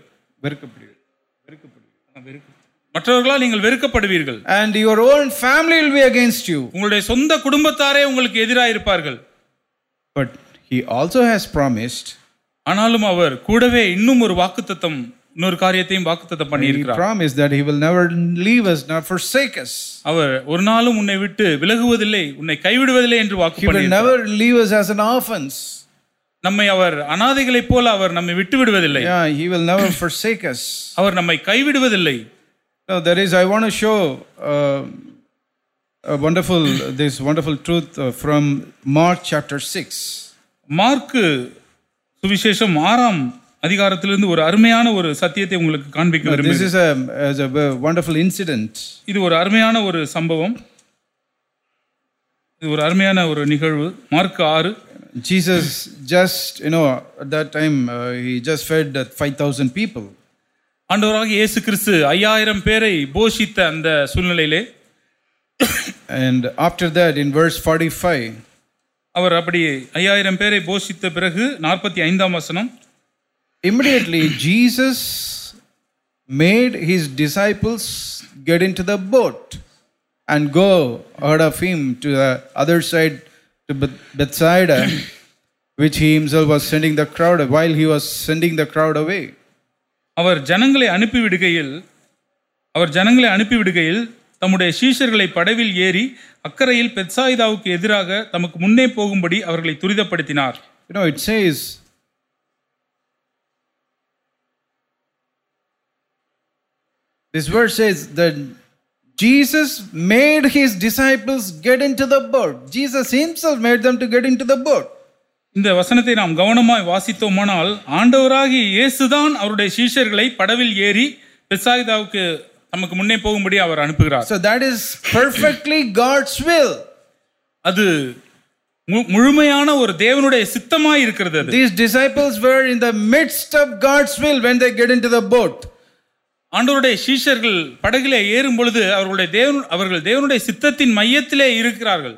மற்றவர்களால் நீங்கள் வெறுக்கப்படுவீர்கள் And your own family will be against you. உங்களுடைய சொந்த குடும்பத்தாரே உங்களுக்கு எதிராக இருப்பார்கள் But he also has promised, ஆனாலும் அவர் கூடவே இன்னும் ஒரு வாக்குத்தத்தம் இன்னொரு காரியத்தையும் வாக்குத்தத்தம் பண்ணி he இருக்கிறார் promised that he will never leave us nor forsake us. அவர் ஒரு நாளும் உன்னை விட்டு விலகுவதில்லை உன்னை கைவிடுவதில்லை என்று வாக்கு He will பண்ணி never leave us as an orphans. நம்மை அவர் அனாதைகளைப் போல அவர் நம்மை விட்டு விடுவதில்லை Yeah, he will never forsake us. அவர் நம்மை கைவிடுவதில்லை No, there is, I want to show uh, a wonderful, this wonderful truth uh, from Mark chapter 6. Mark சுவிசேஷம் ஆறாம் அதிகாரத்திலிருந்து ஒரு அருமையான ஒரு சத்தியத்தை உங்களுக்கு காண்பிக்க This விரும்புகிறேன் is a, is a v- wonderful incident. இது ஒரு அருமையான ஒரு சம்பவம் இது ஒரு அருமையான ஒரு நிகழ்வு மார்க் ஆறு Jesus just, you know, at that time, uh, he just fed uh, 5,000 people. ஆண்டவராக இயேசு கிறிஸ்து ஐயாயிரம் பேரை போஷித்த அந்த சூழ்நிலையிலே And after that, in verse 45, அவர் அப்படி ஐயாயிரம் பேரை போஷித்த பிறகு நாற்பத்தி ஐந்தாம் வசனம் immediately Jesus made his disciples get into the boat and go out of him to the other side to Beth- Bethsaida, which he himself was sending the crowd while he was sending the crowd away. அவர் ஜனங்களை அனுப்பிவிடுகையில் அவர் ஜனங்களை அனுப்பிவிடுகையில் தம்முடைய சீஷர்களை படவில் ஏறி அக்கறையில் பெத்சாயிதாவுக்கு எதிராக தமக்கு முன்னே போகும்படி அவர்களை துரிதப்படுத்தினார் You know, it says, this verse says that Jesus made his disciples get into the boat. Jesus himself made them to get into the boat. இந்த வசனத்தை நாம் கவனமாய் வாசித்தோமானால் ஆண்டவராகிய இயேசுதான் அவருடைய சீஷர்களை படவில் ஏறி பெத்சாயிதாவுக்கு தமக்கு முன்னே போகும்படி அவர் அனுப்புகிறார் So that is perfectly God's will. அது மு- முழுமையான ஒரு தேவனுடைய சித்தமாய் இருக்கிறது அது These disciples were in the midst of God's will when they get into the boat. ஆண்டவருடைய சீஷர்கள் படகிலே ஏறும் பொழுது அவர்களுடைய தேவன் அவர்கள் தேவனுடைய சித்தத்தின் மையத்திலே இருக்கிறார்கள்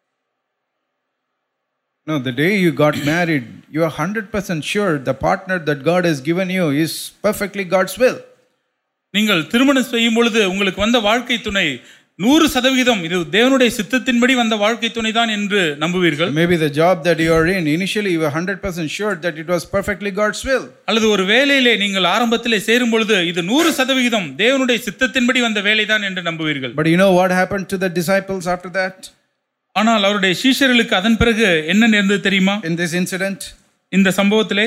No, the day you got married, you are 100% sure the partner that God has given you is perfectly God's will. நீங்கள் திருமணம் செய்யும் பொழுது உங்களுக்கு வந்த வாழ்க்கை துணை நூறு சதவிகிதம் இது தேவனுடைய சித்தத்தின்படி வந்த வாழ்க்கை துணை தான் என்று நம்புவீர்கள் Maybe the job that you are in, initially you were 100% sure that it was perfectly God's will. அல்லது ஒரு வேலையிலே நீங்கள் ஆரம்பத்திலே சேரும் பொழுது இது நூறு சதவிகிதம் தேவனுடைய சித்தத்தின்படி வந்த வேலைதான் என்று நம்புவீர்கள் But you know what happened to the disciples after that ஆனால் அவருடைய சீஷர்களுக்கு அதன் பிறகு என்ன நேர்ந்தது தெரியுமா in this incident? இந்த சம்பவத்திலே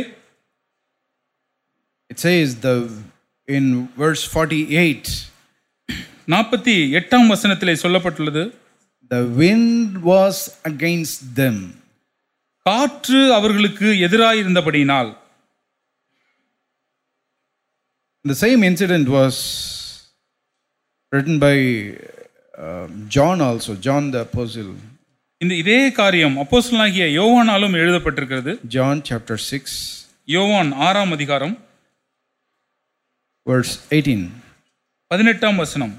It says the in verse 48, நாற்பத்தி எட்டாம் வசனத்திலே சொல்லப்பட்டுள்ளது the wind was against them. காற்று அவர்களுக்கு எதிராயிருந்தபடியினால் The same incident was written by uh, John also, John the Apostle. இந்த இதே காரியம் அப்போஸ்தலனாகிய யோவானாலும் எழுதப்பட்டிருக்கிறது John chapter 6, யோவான் ஆறாம் அதிகாரம் verse 18. பதினெட்டாம் வசனம்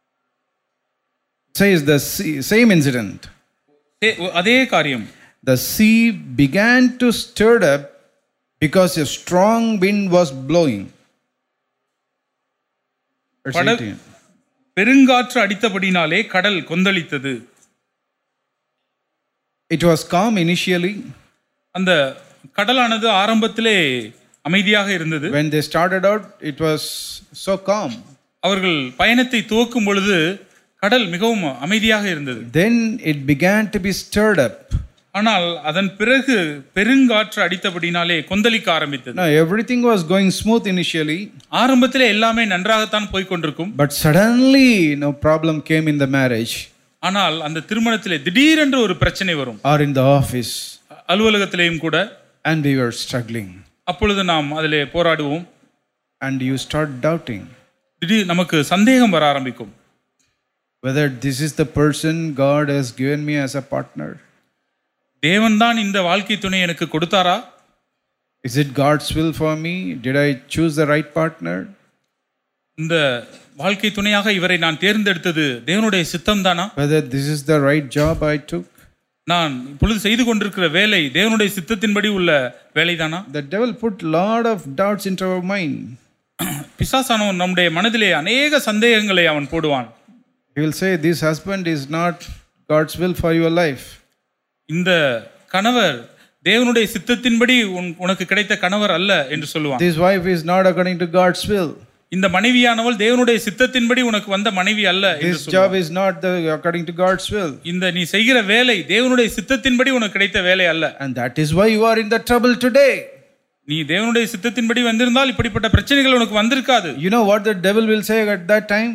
says the sea, same incident. ஏ- அதே காரியம் The sea began to stir up because a strong wind was blowing. Verse Pada- 18. பெருங்காற்று அடித்தபடினாலே கடல் கொந்தளித்தது It was calm initially. அந்த கடலானது ஆரம்பத்திலே அமைதியாக இருந்தது When they started out, it was so calm. அவர்கள் பயணத்தை துவக்கும் பொழுது கடல் மிகவும் அமைதியாக இருந்தது Then it began to be stirred up. ஆனால் அதன் பிறகு பெருங்காற்று அடித்தபடினாலே கொந்தளிக்க ஆரம்பித்தது Now, everything was going smooth initially, ஆரம்பத்திலே எல்லாமே நன்றாகத்தான் போய்க் கொண்டிருக்கும் but suddenly, no problem came in the marriage ஆனால் அந்த திருமணத்திலே திடீரென்று ஒரு பிரச்சனை வரும் or in the office, அலுவலகத்திலேயும் கூட and we were struggling. அப்பொழுது நாம் அதிலே போராடுவோம் And you start doubting திடீர் நமக்கு சந்தேகம் வர ஆரம்பிக்கும் whether this is the person God has given me as a partner. தேவன்தான் இந்த வாழ்க்கை துணை எனக்கு கொடுத்தாரா Is it God's will for me? Did I choose the right partner? இந்த வாழ்க்கை துணையாக இவரை நான் தேர்ந்தெடுத்தது தேவனுடைய சித்தம் தானா Whether this is the right job I took? நான் இப்பொழுது செய்து கொண்டிருக்கிற வேலை தேவனுடைய சித்தத்தின்படி உள்ள வேலைதானா The devil put lot of doubts into our mind. பிசாசானவன் நம்முடைய மனதிலே அநேக சந்தேகங்களை அவன் போடுவான் He will say, This husband is not God's will for your life. இந்த கணவர் தேவனுடைய சித்தத்தின்படி உன்- உனக்கு கிடைத்த கணவர் அல்ல என்று சொல்லுவான் This wife is not according to God's will. இந்த மனைவியானவள் தேவனுடைய சித்தத்தின்படி உனக்கு வந்த மனைவி அல்ல என்று This சொல்லுவான் job is not the, according to God's will. இந்த நீ செய்கிற வேலை தேவனுடைய சித்தத்தின்படி உனக்கு கிடைத்த வேலை அல்ல And that is why you are in the trouble today. நீ தேவனுடைய சித்தத்தின்படி வந்திருந்தால் இப்படிப்பட்ட பிரச்சனைகள் உனக்கு வந்திருக்காது You know what the devil will say at that time?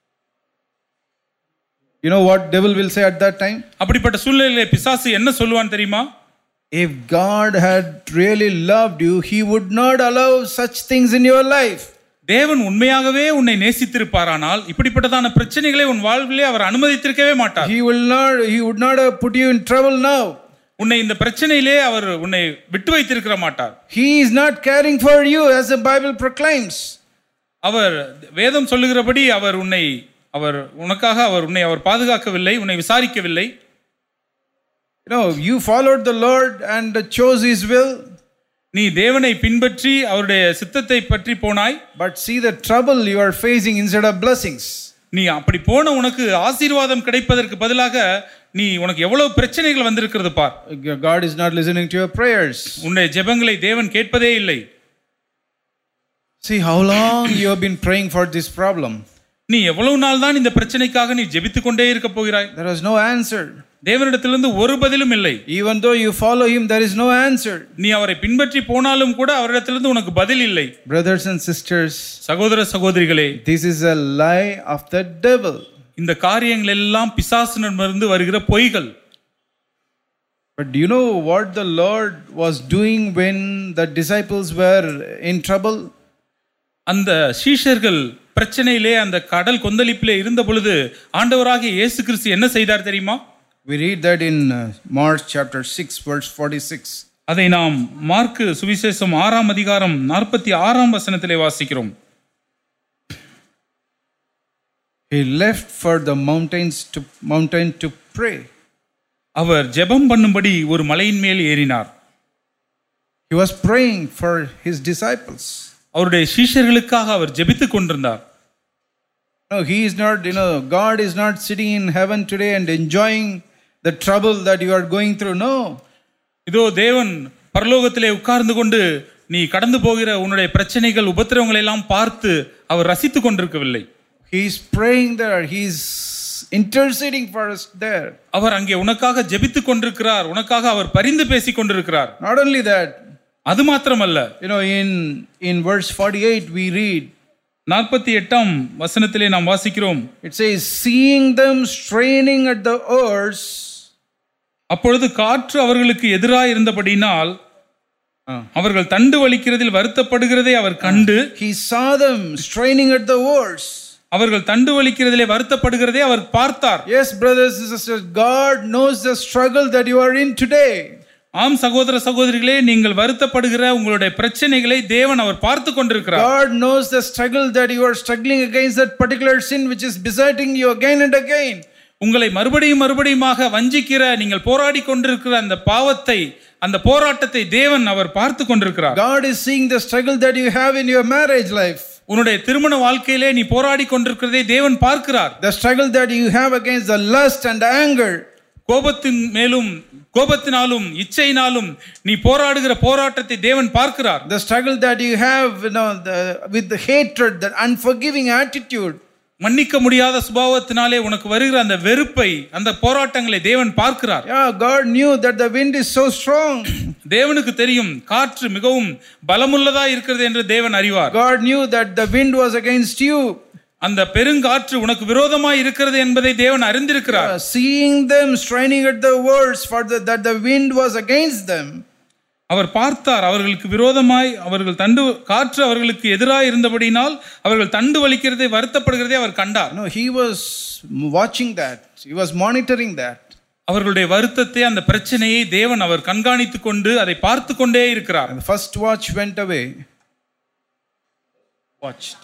You know what devil will say at that time? அப்படிப்பட்ட சூழ்நிலையிலே பிசாசு என்ன சொல்லுவான் தெரியுமா If God had really loved you, he would not allow such things in your life. தேவன் உண்மையாகவே உன்னை நேசித்திருப்பாரானால் இப்படிப்பட்டதான பிரச்சனைகளை உன் வாழ்விலே அவர் அனுமதித்திருக்கவே மாட்டார் He will not he would not have put you in trouble now. உன்னை இந்த பிரச்சனையிலே அவர் உன்னை விட்டு வைத்திருக்கிற மாட்டார் He is not caring for you as the Bible proclaims. அவர் வேதம் சொல்லுகிறபடி அவர் உன்னை அவர் உனக்காக அவர் உன்னை அவர் பாதுகாக்கவில்லை உன்னை விசாரிக்கவில்லை You know, you followed the Lord and chose his will, நீ தேவனை பின்பற்றி அவருடைய சித்தத்தை பற்றி போனாய் but see the trouble you are facing instead of blessings. நீ அப்படி போன உனக்கு ஆசீர்வாதம் கிடைப்பதற்கு பதிலாக நீ உனக்கு எவ்வளவு பிரச்சனைகள் வந்திருக்கிறது பார் God is not listening to your prayers. உன்னுடைய ஜெபங்களை தேவன் கேட்பதே இல்லை See how long you have been praying for this problem. நீ எவ்வளவு நாள் தான் இந்த பிரச்சனைக்காக நீ ஜெபித்துக் கொண்டே இருக்க போகிறாய் There was no answer. தேவனிடத்திலிருந்து ஒரு பதிலும் இல்லை Even though you follow him, there is no answer. நீ அவரை பின்பற்றி போனாலும் கூட அவரிடத்திலிருந்து உனக்கு பதில் இல்லை Brothers and sisters, சகோதர சகோதரிகளே this is a lie of the devil. இந்த காரியங்கள் எல்லாம் பிசாசினிடமிருந்து வருகிற பொய்கள் But do you know what the Lord was doing when the disciples were in trouble? அந்த சீஷர்கள் பிரச்சனையிலே அந்த கடல் கொந்தளிப்பிலே இருந்த பொழுது ஆண்டவராகிய இயேசு கிறிஸ்து என்ன செய்தார் தெரியுமா We read that in uh, Mark chapter 6, verse 46. அதை நாம் மார்க்கு சுவிசேஷம் ஆறாம் அதிகாரம் நாற்பத்தி ஆறாம் வசனத்திலே வாசிக்கிறோம் He left for the mountains to mountain to pray. அவர் ஜெபம் பண்ணும்படி ஒரு மலையின் மேல் ஏறினார் He was praying for his disciples. அவருடைய சீஷர்களுக்காக அவர் ஜெபித்துக் கொண்டிருந்தார் No, he is not, you know, God is not sitting in heaven today and enjoying the trouble that you are going through. No. இதோ தேவன் பரலோகத்திலே உட்கார்ந்து கொண்டு நீ கடந்து போகிற உன்னுடைய பிரச்சனைகள் உபத்திரவங்களை எல்லாம் பார்த்து அவர் ரசித்துக் கொண்டிருக்கவில்லை He is praying there. He is interceding for us there. அவர் அங்கே உனக்காக ஜெபித்துக் கொண்டிருக்கிறார் உனக்காக அவர் பரிந்து பேசிக் கொண்டிருக்கிறார் Not only that, அது மாத்திரமல்ல you know, in, in verse 48, we read, நாற்பத்தி எட்டாம் வசனத்திலே நாம் வாசிக்கிறோம் it says, seeing them straining at the oars, அப்பொழுது காற்று அவர்களுக்கு எதிராக இருந்தபடினால் Ah. அவர்கள் தண்டு வலிக்கிறதில் வருத்தப்படுகிறதை அவர் கண்டு he saw them straining at the oars. அவர்கள் தண்டு வலிக்கிறதிலே வருத்தப்படுகிறதே அவர் பார்த்தார் Yes, brothers and sisters, God knows the struggle that you are in today. ஆம் சகோதர சகோதரிகளே நீங்கள் வருத்தப்படுகிற உங்களுடைய பிரச்சனைகளை தேவன் அவர் பார்த்து கொண்டிருக்கிறார் God knows the struggle that you are struggling against that particular sin which is besetting you again and again. உங்களை மறுபடியும் மறுபடியுமாக வஞ்சிக்கிற நீங்கள் போராடி கொண்டிருக்கிற அந்த பாவத்தை அந்த போராட்டத்தை தேவன் அவர் பார்த்து கொண்டிருக்கிறார் God is seeing the struggle that you have in your marriage life, உன்னுடைய திருமண வாழ்க்கையிலே நீ போராடி கொண்டிருக்கிறதை தேவன் பார்க்கிறார் the struggle that you have against the lust and the anger, கோபத்தின் மேலும் கோபத்தினாலும் இச்சையினாலும் நீ போராடுகிற போராட்டத்தை தேவன் பார்க்கிறார் the struggle that you have you know, the, with the hatred, that unforgiving attitude. மன்னிக்க முடியாத சுபாவத்தினாலே உனக்கு வருகிற அந்த வெறுப்பை அந்த போராட்டங்களை தேவன் பார்க்கிறார் Yeah, God knew that the wind is so strong. தேவனுக்கு தெரியும் காற்று மிகவும் பலமுள்ளதா இருக்கிறது என்று தேவன் அறிவார் God knew that the wind was against you. அந்த பெருங்காற்று உனக்கு விரோதமாய் இருக்கிறது என்பதை தேவன் அறிந்திருக்கிறார் Uh, seeing them straining at the words for the, that the wind was against them, அவர் பார்த்தார் அவர்களுக்கு விரோதமாய் அவர்கள் தண்டு காற்று அவர்களுக்கு எதிராக இருந்தபடினால் அவர்கள் தண்டு வலிக்கிறதை வருத்தப்படுகிறதை அவர் கண்டார் no, he was watching that. He was monitoring that. அவர்களுடைய வருத்தத்தை அந்த பிரச்சனையை தேவன் அவர் கண்காணித்துக் கொண்டு அதை பார்த்து கொண்டே இருக்கிறார் And the first watch went away. Watched.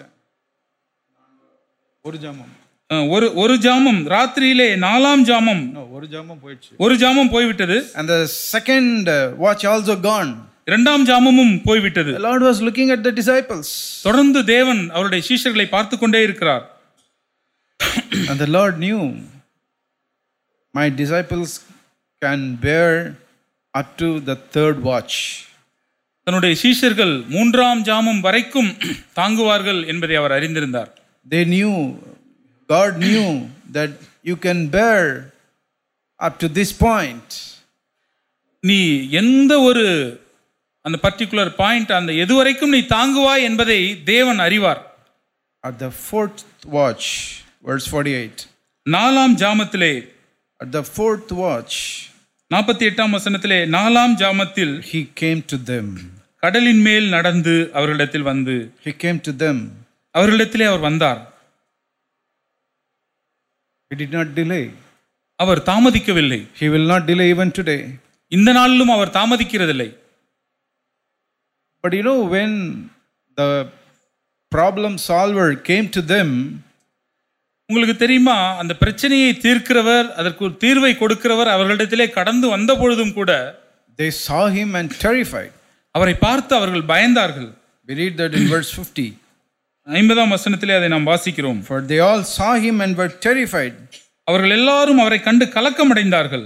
ஒரு ஜாமம் அஹ், ஒரு ஒரு ஜாமம் ராத்திரியிலே நாலாம் ஜாமம் No, ஒரு ஜாமம் போயிடுச்சு ஒரு ஜாமம் போய்விட்டது And the second uh, watch also gone. இரண்டாம் ஜாமமும் போய்விட்டது The Lord was looking at the disciples. தொடர்ந்து தேவன் அவருடைய சீஷர்களை பார்த்து கொண்டே இருக்கிறார் And the Lord knew my disciples can bear up to the third watch. தன்னுடைய சீஷர்கள் மூன்றாம் ஜாமம் வரைக்கும் தாங்குவார்கள் என்பதை அவர் அறிந்திருந்தார் They knew, God knew that you can bear up to this point. நீ எந்த ஒரு அந்த பர்டிகுலர் பாயிண்ட் அந்த எது வரைக்கும் நீ தாங்குவாய் என்பதை தேவன் அறிவார் At the fourth watch, verse 48. நாலாம் ஜாமத்திலே At the fourth watch, நாற்பத்தி எட்டாம் வசனத்திலே நாலாம் ஜாமத்தில் he came to them. கடலின் மேல் நடந்து அவர்களிடத்தில் வந்து He came to them. அவர்களிடத்திலே அவர் வந்தார் He did not delay. Our தாமதிக்கவில்லை He will not delay even today. இந்த நாளிலும் அவர் தாமதிக்கிறதில்லை But you know, when the problem solver came to them, உங்களுக்கு தெரியுமா அந்த பிரச்சனையை தீர்க்கிறவர் அதற்கு ஒரு தீர்வை கொடுக்கிறவர் அவர்களிடத்திலே கடந்து வந்த பொழுதும் கூட they saw him and terrified. அவரை பார்த்து அவர்கள் பயந்தார்கள் We read that in verse 50. ஐம்பதாம் வசனத்திலே அதை நாம் வாசிக்கிறோம் For they all saw him and were terrified. அவர்கள் எல்லாரும் அவரை கண்டு கலக்கமடைந்தார்கள்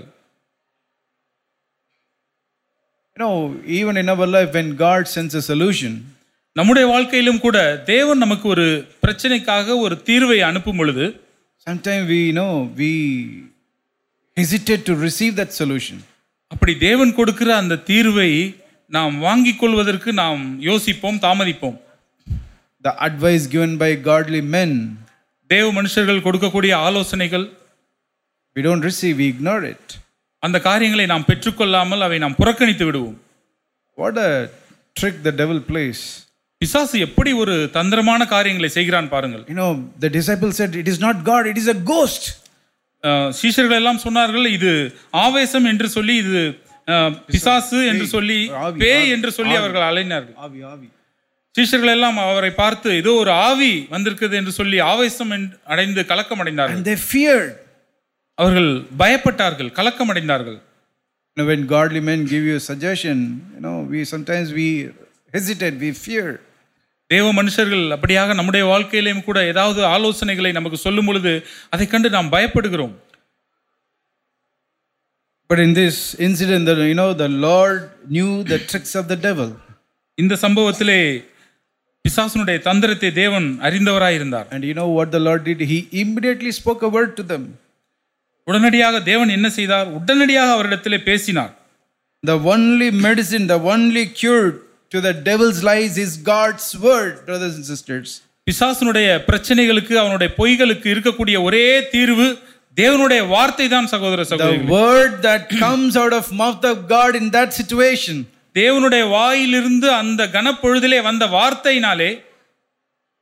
You know, even in our life, when God sends a solution, நம்முடைய வாழ்க்கையிலும் கூட தேவன் நமக்கு ஒரு பிரச்சனைக்காக ஒரு தீர்வை அனுப்பும் பொழுது sometimes we you know we hesitate to receive that solution. அப்படி தேவன் கொடுக்கிற அந்த தீர்வை நாம் வாங்கிக் கொள்வதற்கு நாம் யோசிப்போம் தாமதிப்போம் The advice given by godly men, தேவ மனுஷர்கள் கொடுக்கக்கூடிய ஆலோசனைகள் we don't receive, we ignore it. அந்த காரியங்களை நாம் பெற்றுக்கொள்ளாமல் அவை நாம் புறக்கணித்து விடுவோம் What a trick the devil plays. பிசாசு எப்படி ஒரு தந்திரமான காரியங்களை செய்கிறான் பாருங்கள் You know, the disciples said, It is not God, it is a ghost. அஹ், சீஷர்கள் எல்லாம் சொன்னார்கள் இது ஆவேசம் என்று சொல்லி இது அஹ், பிசாசு என்று சொல்லி ஆவி, பேய் என்று சொல்லி அவர்கள் அலைனார்கள் Avi, avi. சீஷர்கள் எல்லாம் அவரை பார்த்து ஏதோ ஒரு ஆவி வந்திருக்கிறது என்று சொல்லி ஆவேசம் என்று- அடைந்து கலக்கம் அடைந்தார்கள் And they feared. அவர்கள் பயப்பட்டார்கள் கலக்கம் அடைந்தார்கள் You know, when godly men give you a suggestion, you know, we sometimes we hesitate, we fear. தேவ மனுஷர்கள் அப்படியாக நம்முடைய வாழ்க்கையிலும் கூட ஏதாவது ஆலோசனைகளை நமக்கு சொல்லும் பொழுது அதை கண்டு நாம் பயப்படுகிறோம் But in this incident, the, you know, the Lord knew the tricks of the devil. இந்த சம்பவத்திலே பிசாசனுடைய தந்திரத்தை தேவன் அறிந்தவராய் இருந்தார் And you know what the Lord did? He immediately spoke a word to them. உடனடியாக தேவன் என்ன செய்தார் உடனடியாக அவரிடத்திலே பேசினார் The only medicine, the only cure to the devil's lies is God's word, brothers and sisters. பிசாசனுடைய பிரச்சனைகளுக்கு அவனுடைய பொய்களுக்கு இருக்கக்கூடிய ஒரே தீர்வு தேவனுடைய வார்த்தை தான் சகோதர The சகோதரி word that comes out of mouth of God in that situation. தேவனுடைய வாயிலிருந்து அந்த கனப்பொழுதிலே வந்த வார்த்தையினாலே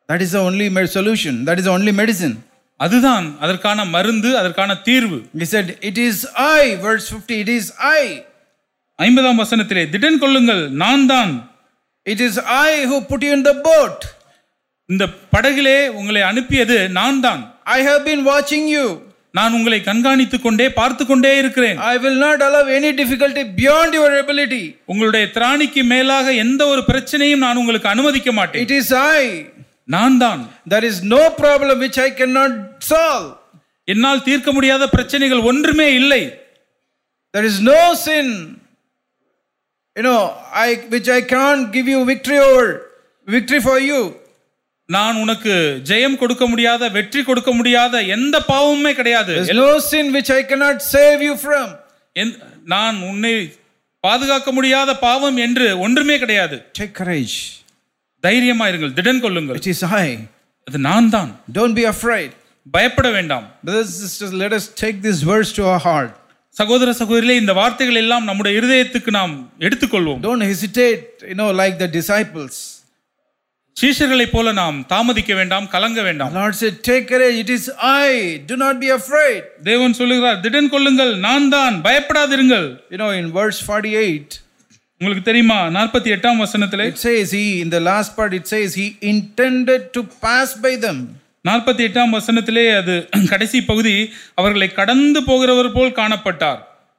That is the only med- solution. That is the only medicine. அதுதான் அதற்கான மருந்து அதற்கான தீர்வு He said, It is I, verse 50, it is I. ஐம்பதாம் வசனத்திலே திடன் கொள்ளுங்கள் நான் தான் It is I who put you in the boat. இந்த படகிலே உங்களை அனுப்பியது நான் தான் I have been watching you. நான் உங்களை கண்காணித்துக் கொண்டே பார்த்து கொண்டே இருக்கிறேன் I will not allow any difficulty beyond your ability. உங்களுடைய திராணிக்கு மேலாக எந்த ஒரு பிரச்சனையும் நான் உங்களுக்கு அனுமதிக்க மாட்டேன் It is I. நான் தான் There is no problem which I cannot solve. என்னால் தீர்க்க முடியாத பிரச்சனைகள் ஒன்றுமே இல்லை There is no sin, you know, I which I can't give you victory over, victory for you. நான் உனக்கு ஜெயம் கொடுக்க முடியாத வெற்றி கொடுக்க முடியாத எந்த பாவமுமே கிடையாது There is no sin which I cannot save you from. எந்த- நான் உன்னை பாதுகாக்க முடியாத பாவம் என்று ஒன்றுமே கிடையாது Take courage. தைரியமா இருங்கள் திடன் கொள்ளுங்கள் It is I. அது நான் தான் Don't be afraid. பயப்பட வேண்டாம் Brothers and sisters, let us take this verse to our heart. சகோதர சகோதரிகளே இந்த வார்த்தைகள் எல்லாம் நம்முடைய இருதயத்துக்கு நாம் எடுத்துக்கொள்வோம் Don't hesitate, you know, like the disciples. சீஷர்களைப் போல நாம் தாமதிக்க வேண்டாம் கலங்க வேண்டாம் The Lord said, Take courage, it is I. Do not be afraid. தேவன் சொல்லுகிறார் திடன் கொள்ளுங்கள் நான் தான் பயப்படாதிருங்கள் You know, in verse 48, உங்களுக்கு தெரியுமா நாற்பத்தி எட்டாம் வசனத்திலே it says, He, in the last part, it says, He intended to pass by them. நாற்பத்தி எட்டாம் வசனத்திலே அது கடைசி பகுதி அவர்களை கடந்து போகிறவர் போல் காணப்பட்டார்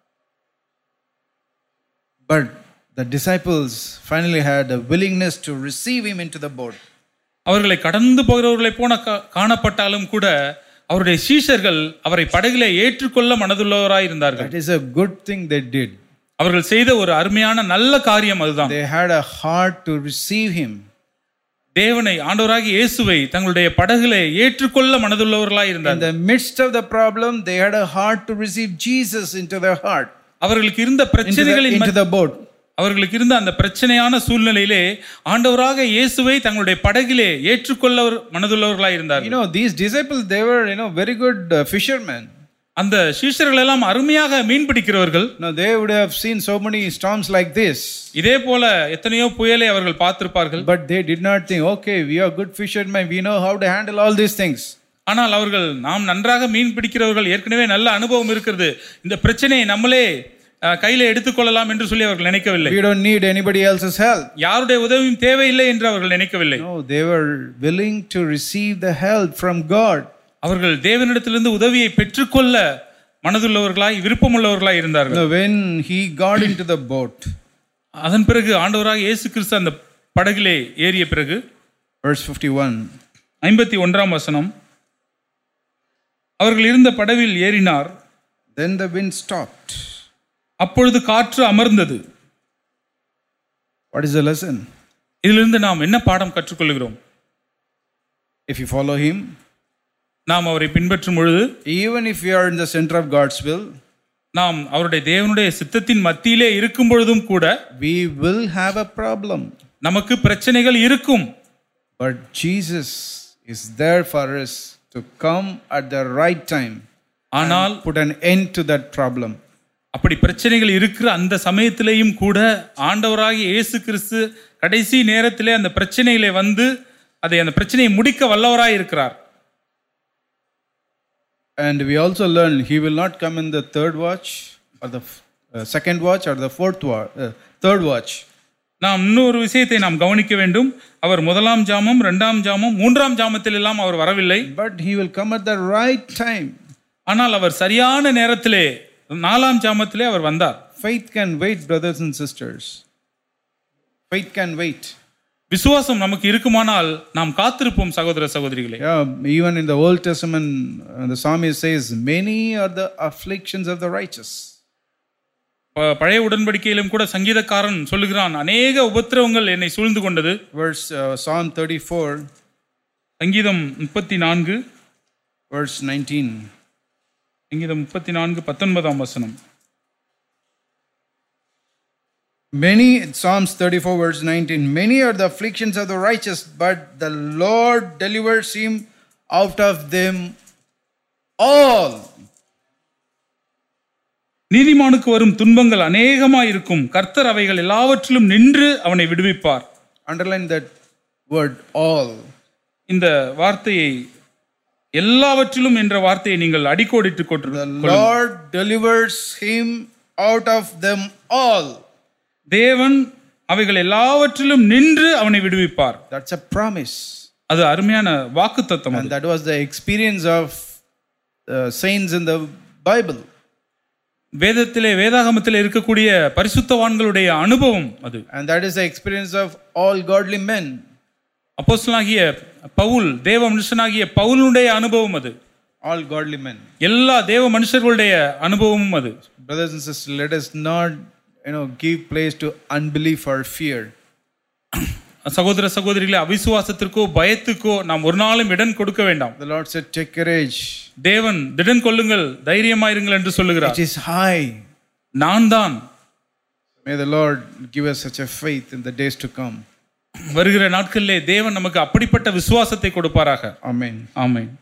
But the disciples finally had a willingness to receive Him into the boat. அவர்களை கடந்து போகிறவர்களை போன கா- காணப்பட்டாலும் கூட அவருடைய சீஷர்கள் அவரை படகிலே ஏற்றுக்கொள்ள மனதுள்ளவராய் இருந்தார்கள் That is a good thing they did. அவர்கள் செய்த ஒரு அருமையான நல்ல காரியம் அதுதான் They had a heart to receive Him. தேவனை ஆண்டவராகி இயேசுவை தங்களுடைய படகிலே ஏற்றுக்கொள்ள மனதுள்ளவர்களாய் In இருந்தார்கள் the midst of the problem, they had a heart to receive Jesus into their heart, அவர்களுக்கு இருந்த into the, பிரச்சனைகளின் into மத்திய- the boat. அவர்களுக்கு இருந்த அந்த பிரச்சனையான சூழ்நிலையிலே ஆண்டவராக இயேசுவை தங்களுடைய படகிலே ஏற்றுக்கொள்ள மனதுள்ளவர்களாய் You இருந்தார்கள் know, these disciples, they were, you know, very good uh, fishermen. அந்த சீஷர்கள் எல்லாம் அருமையாக மீன் பிடிக்கிறவர்கள் No, they would have seen so many storms like this. இதே போல எத்தனையோ புயலை அவர்கள் பார்த்திருப்பார்கள் But they did not think, okay, we are good fishermen, we know how to handle all these things. ஆனால் அவர்கள் நாம் நன்றாக மீன் பிடிக்கிறவர்கள் ஏற்கனவே நல்ல அனுபவம் இருக்கிறது இந்த பிரச்சனையை நம்மளே அஹ், கையில எடுத்துக்கொள்ளலாம் என்று சொல்லி அவர்கள் நினைக்கவில்லை We don't need anybody else's help. யாருடைய உதவியும் தேவையில்லை என்று அவர்கள் நினைக்கவில்லை No, they were willing to receive the help from God. அவர்கள் தேவனிடத்திலிருந்து உதவியை பெற்றுக்கொள்ள மனதுள்ளவர்களாய் விருப்பமுள்ளவர்களாய் இருந்தார்கள் Now, when he got into the boat, அதன் பிறகு ஆண்டவராக இயேசு கிறிஸ்து அந்த படகிலே ஏறிய பிறகு verse 51, ஐம்பத்தி ஒன்றாம் வசனம் அவர்கள் இருந்த படவில் ஏறினார் then the wind stopped. அப்பொழுது காற்று அமர்ந்தது What is the lesson? இதிலிருந்து நாம் என்ன பாடம் கற்றுக்கொள்கிறோம் If you follow him, நாம் அவரை பின்பற்றும் பொழுது even if you are in the center of God's will, நாம் அவருடைய தேவனுடைய சித்தத்தின் மத்தியிலே இருக்கும் பொழுதும் கூட we will have a problem. நமக்கு பிரச்சனைகள் இருக்கும் But Jesus is there for us to come at the right time, ஆனால் put an end to that problem. அப்படி பிரச்சனைகள் இருக்கிற அந்த சமயத்திலேயும் கூட ஆண்டவராகிய இயேசு கிறிஸ்து கடைசி நேரத்திலே அந்த பிரச்சனையிலே வந்து அதை அந்த பிரச்சனையை முடிக்க வல்லவராய் இருக்கிறார் And we also learn he will not come in the third watch or the uh, second watch or the fourth watch, uh, third watch. நாம் இன்னொரு விஷயத்தை நாம் கவனிக்க வேண்டும் அவர் முதலாம் ஜாமம் இரண்டாம் ஜாமம் மூன்றாம் ஜாமத்தில் எல்லாம் அவர் வரவில்லை But he will come at the right time. ஆனால் அவர் சரியான நேரத்திலே நாலாம் ஜாமத்திலே அவர் வந்தார் Faith can wait, brothers and sisters. Faith can wait. விசுவாசம் நமக்கு இருக்குமானால் நாம் காத்திருப்போம் சகோதர சகோதரிகளே Yeah, even in the Old Testament, uh, the psalmist says, Many are the afflictions of the righteous. ப- பழைய உடன்படிக்கையிலும் கூட சங்கீதக்காரன் சொல்லுகிறான் அநேக உபத்திரவங்கள் என்னை சூழ்ந்து கொண்டது Verse uh, Psalm 34, சங்கீதம் முப்பத்தி நான்கு verse 19. சங்கீதம் முப்பத்தி நான்கு பத்தொன்பதாம் வசனம் Many, Psalms 34, verse 19, many are the afflictions of the righteous, but the Lord delivers him out of them all. நீதிமானுக்கு வரும் துன்பங்கள் அநேகமாயிருக்கும் கர்த்தர் அவைகள் எல்லாவற்றிலும் நின்று அவனை விடுவிப்பார் Underline that word all. இந்த வார்த்தையை எல்லாவற்றிலும் என்ற வார்த்தையை நீங்கள் அடிக்கோடிட்டு கொண்டு The Lord delivers him out of them all. தேவன் அவைகள் எல்லாவற்றிலும் நின்று அவனை விடுவிப்பார் That's a promise. அது அருமையான வாக்கு தத்துவம் And that was the experience of uh, saints in the Bible. வேதத்திலே வேதாகமத்திலே இருக்கக்கூடிய பரிசுத்தவான்களுடைய அனுபவம் அது And that is the experience of all godly men. அப்போஸ்தலனாகிய பவுல் தேவ மனுஷனாகிய பவுலுடைய அனுபவம் அது All godly men. எல்லா தேவ மனுஷர்களுடைய அனுபவமும் அது Brothers and sisters, let us not, you know, give place to unbelief or fear. சகோதர சகோதரிகளே அவிசுவாசத்திற்கோ பயத்துக்கோ நாம் ஒரு நாளும் இடம் கொடுக்க வேண்டாம் The Lord said, Take courage. தேவன் திடன் கொள்ளுங்கள் தைரியமாயிருங்கள் என்று சொல்லுகிறார் It is high. நான் தான் May the Lord give us such a faith in the days to come. வருகிற நாட்களிலே தேவன் நமக்கு அப்படிப்பட்ட விசுவாசத்தை கொடுப்பாராக Amen. ஆமென்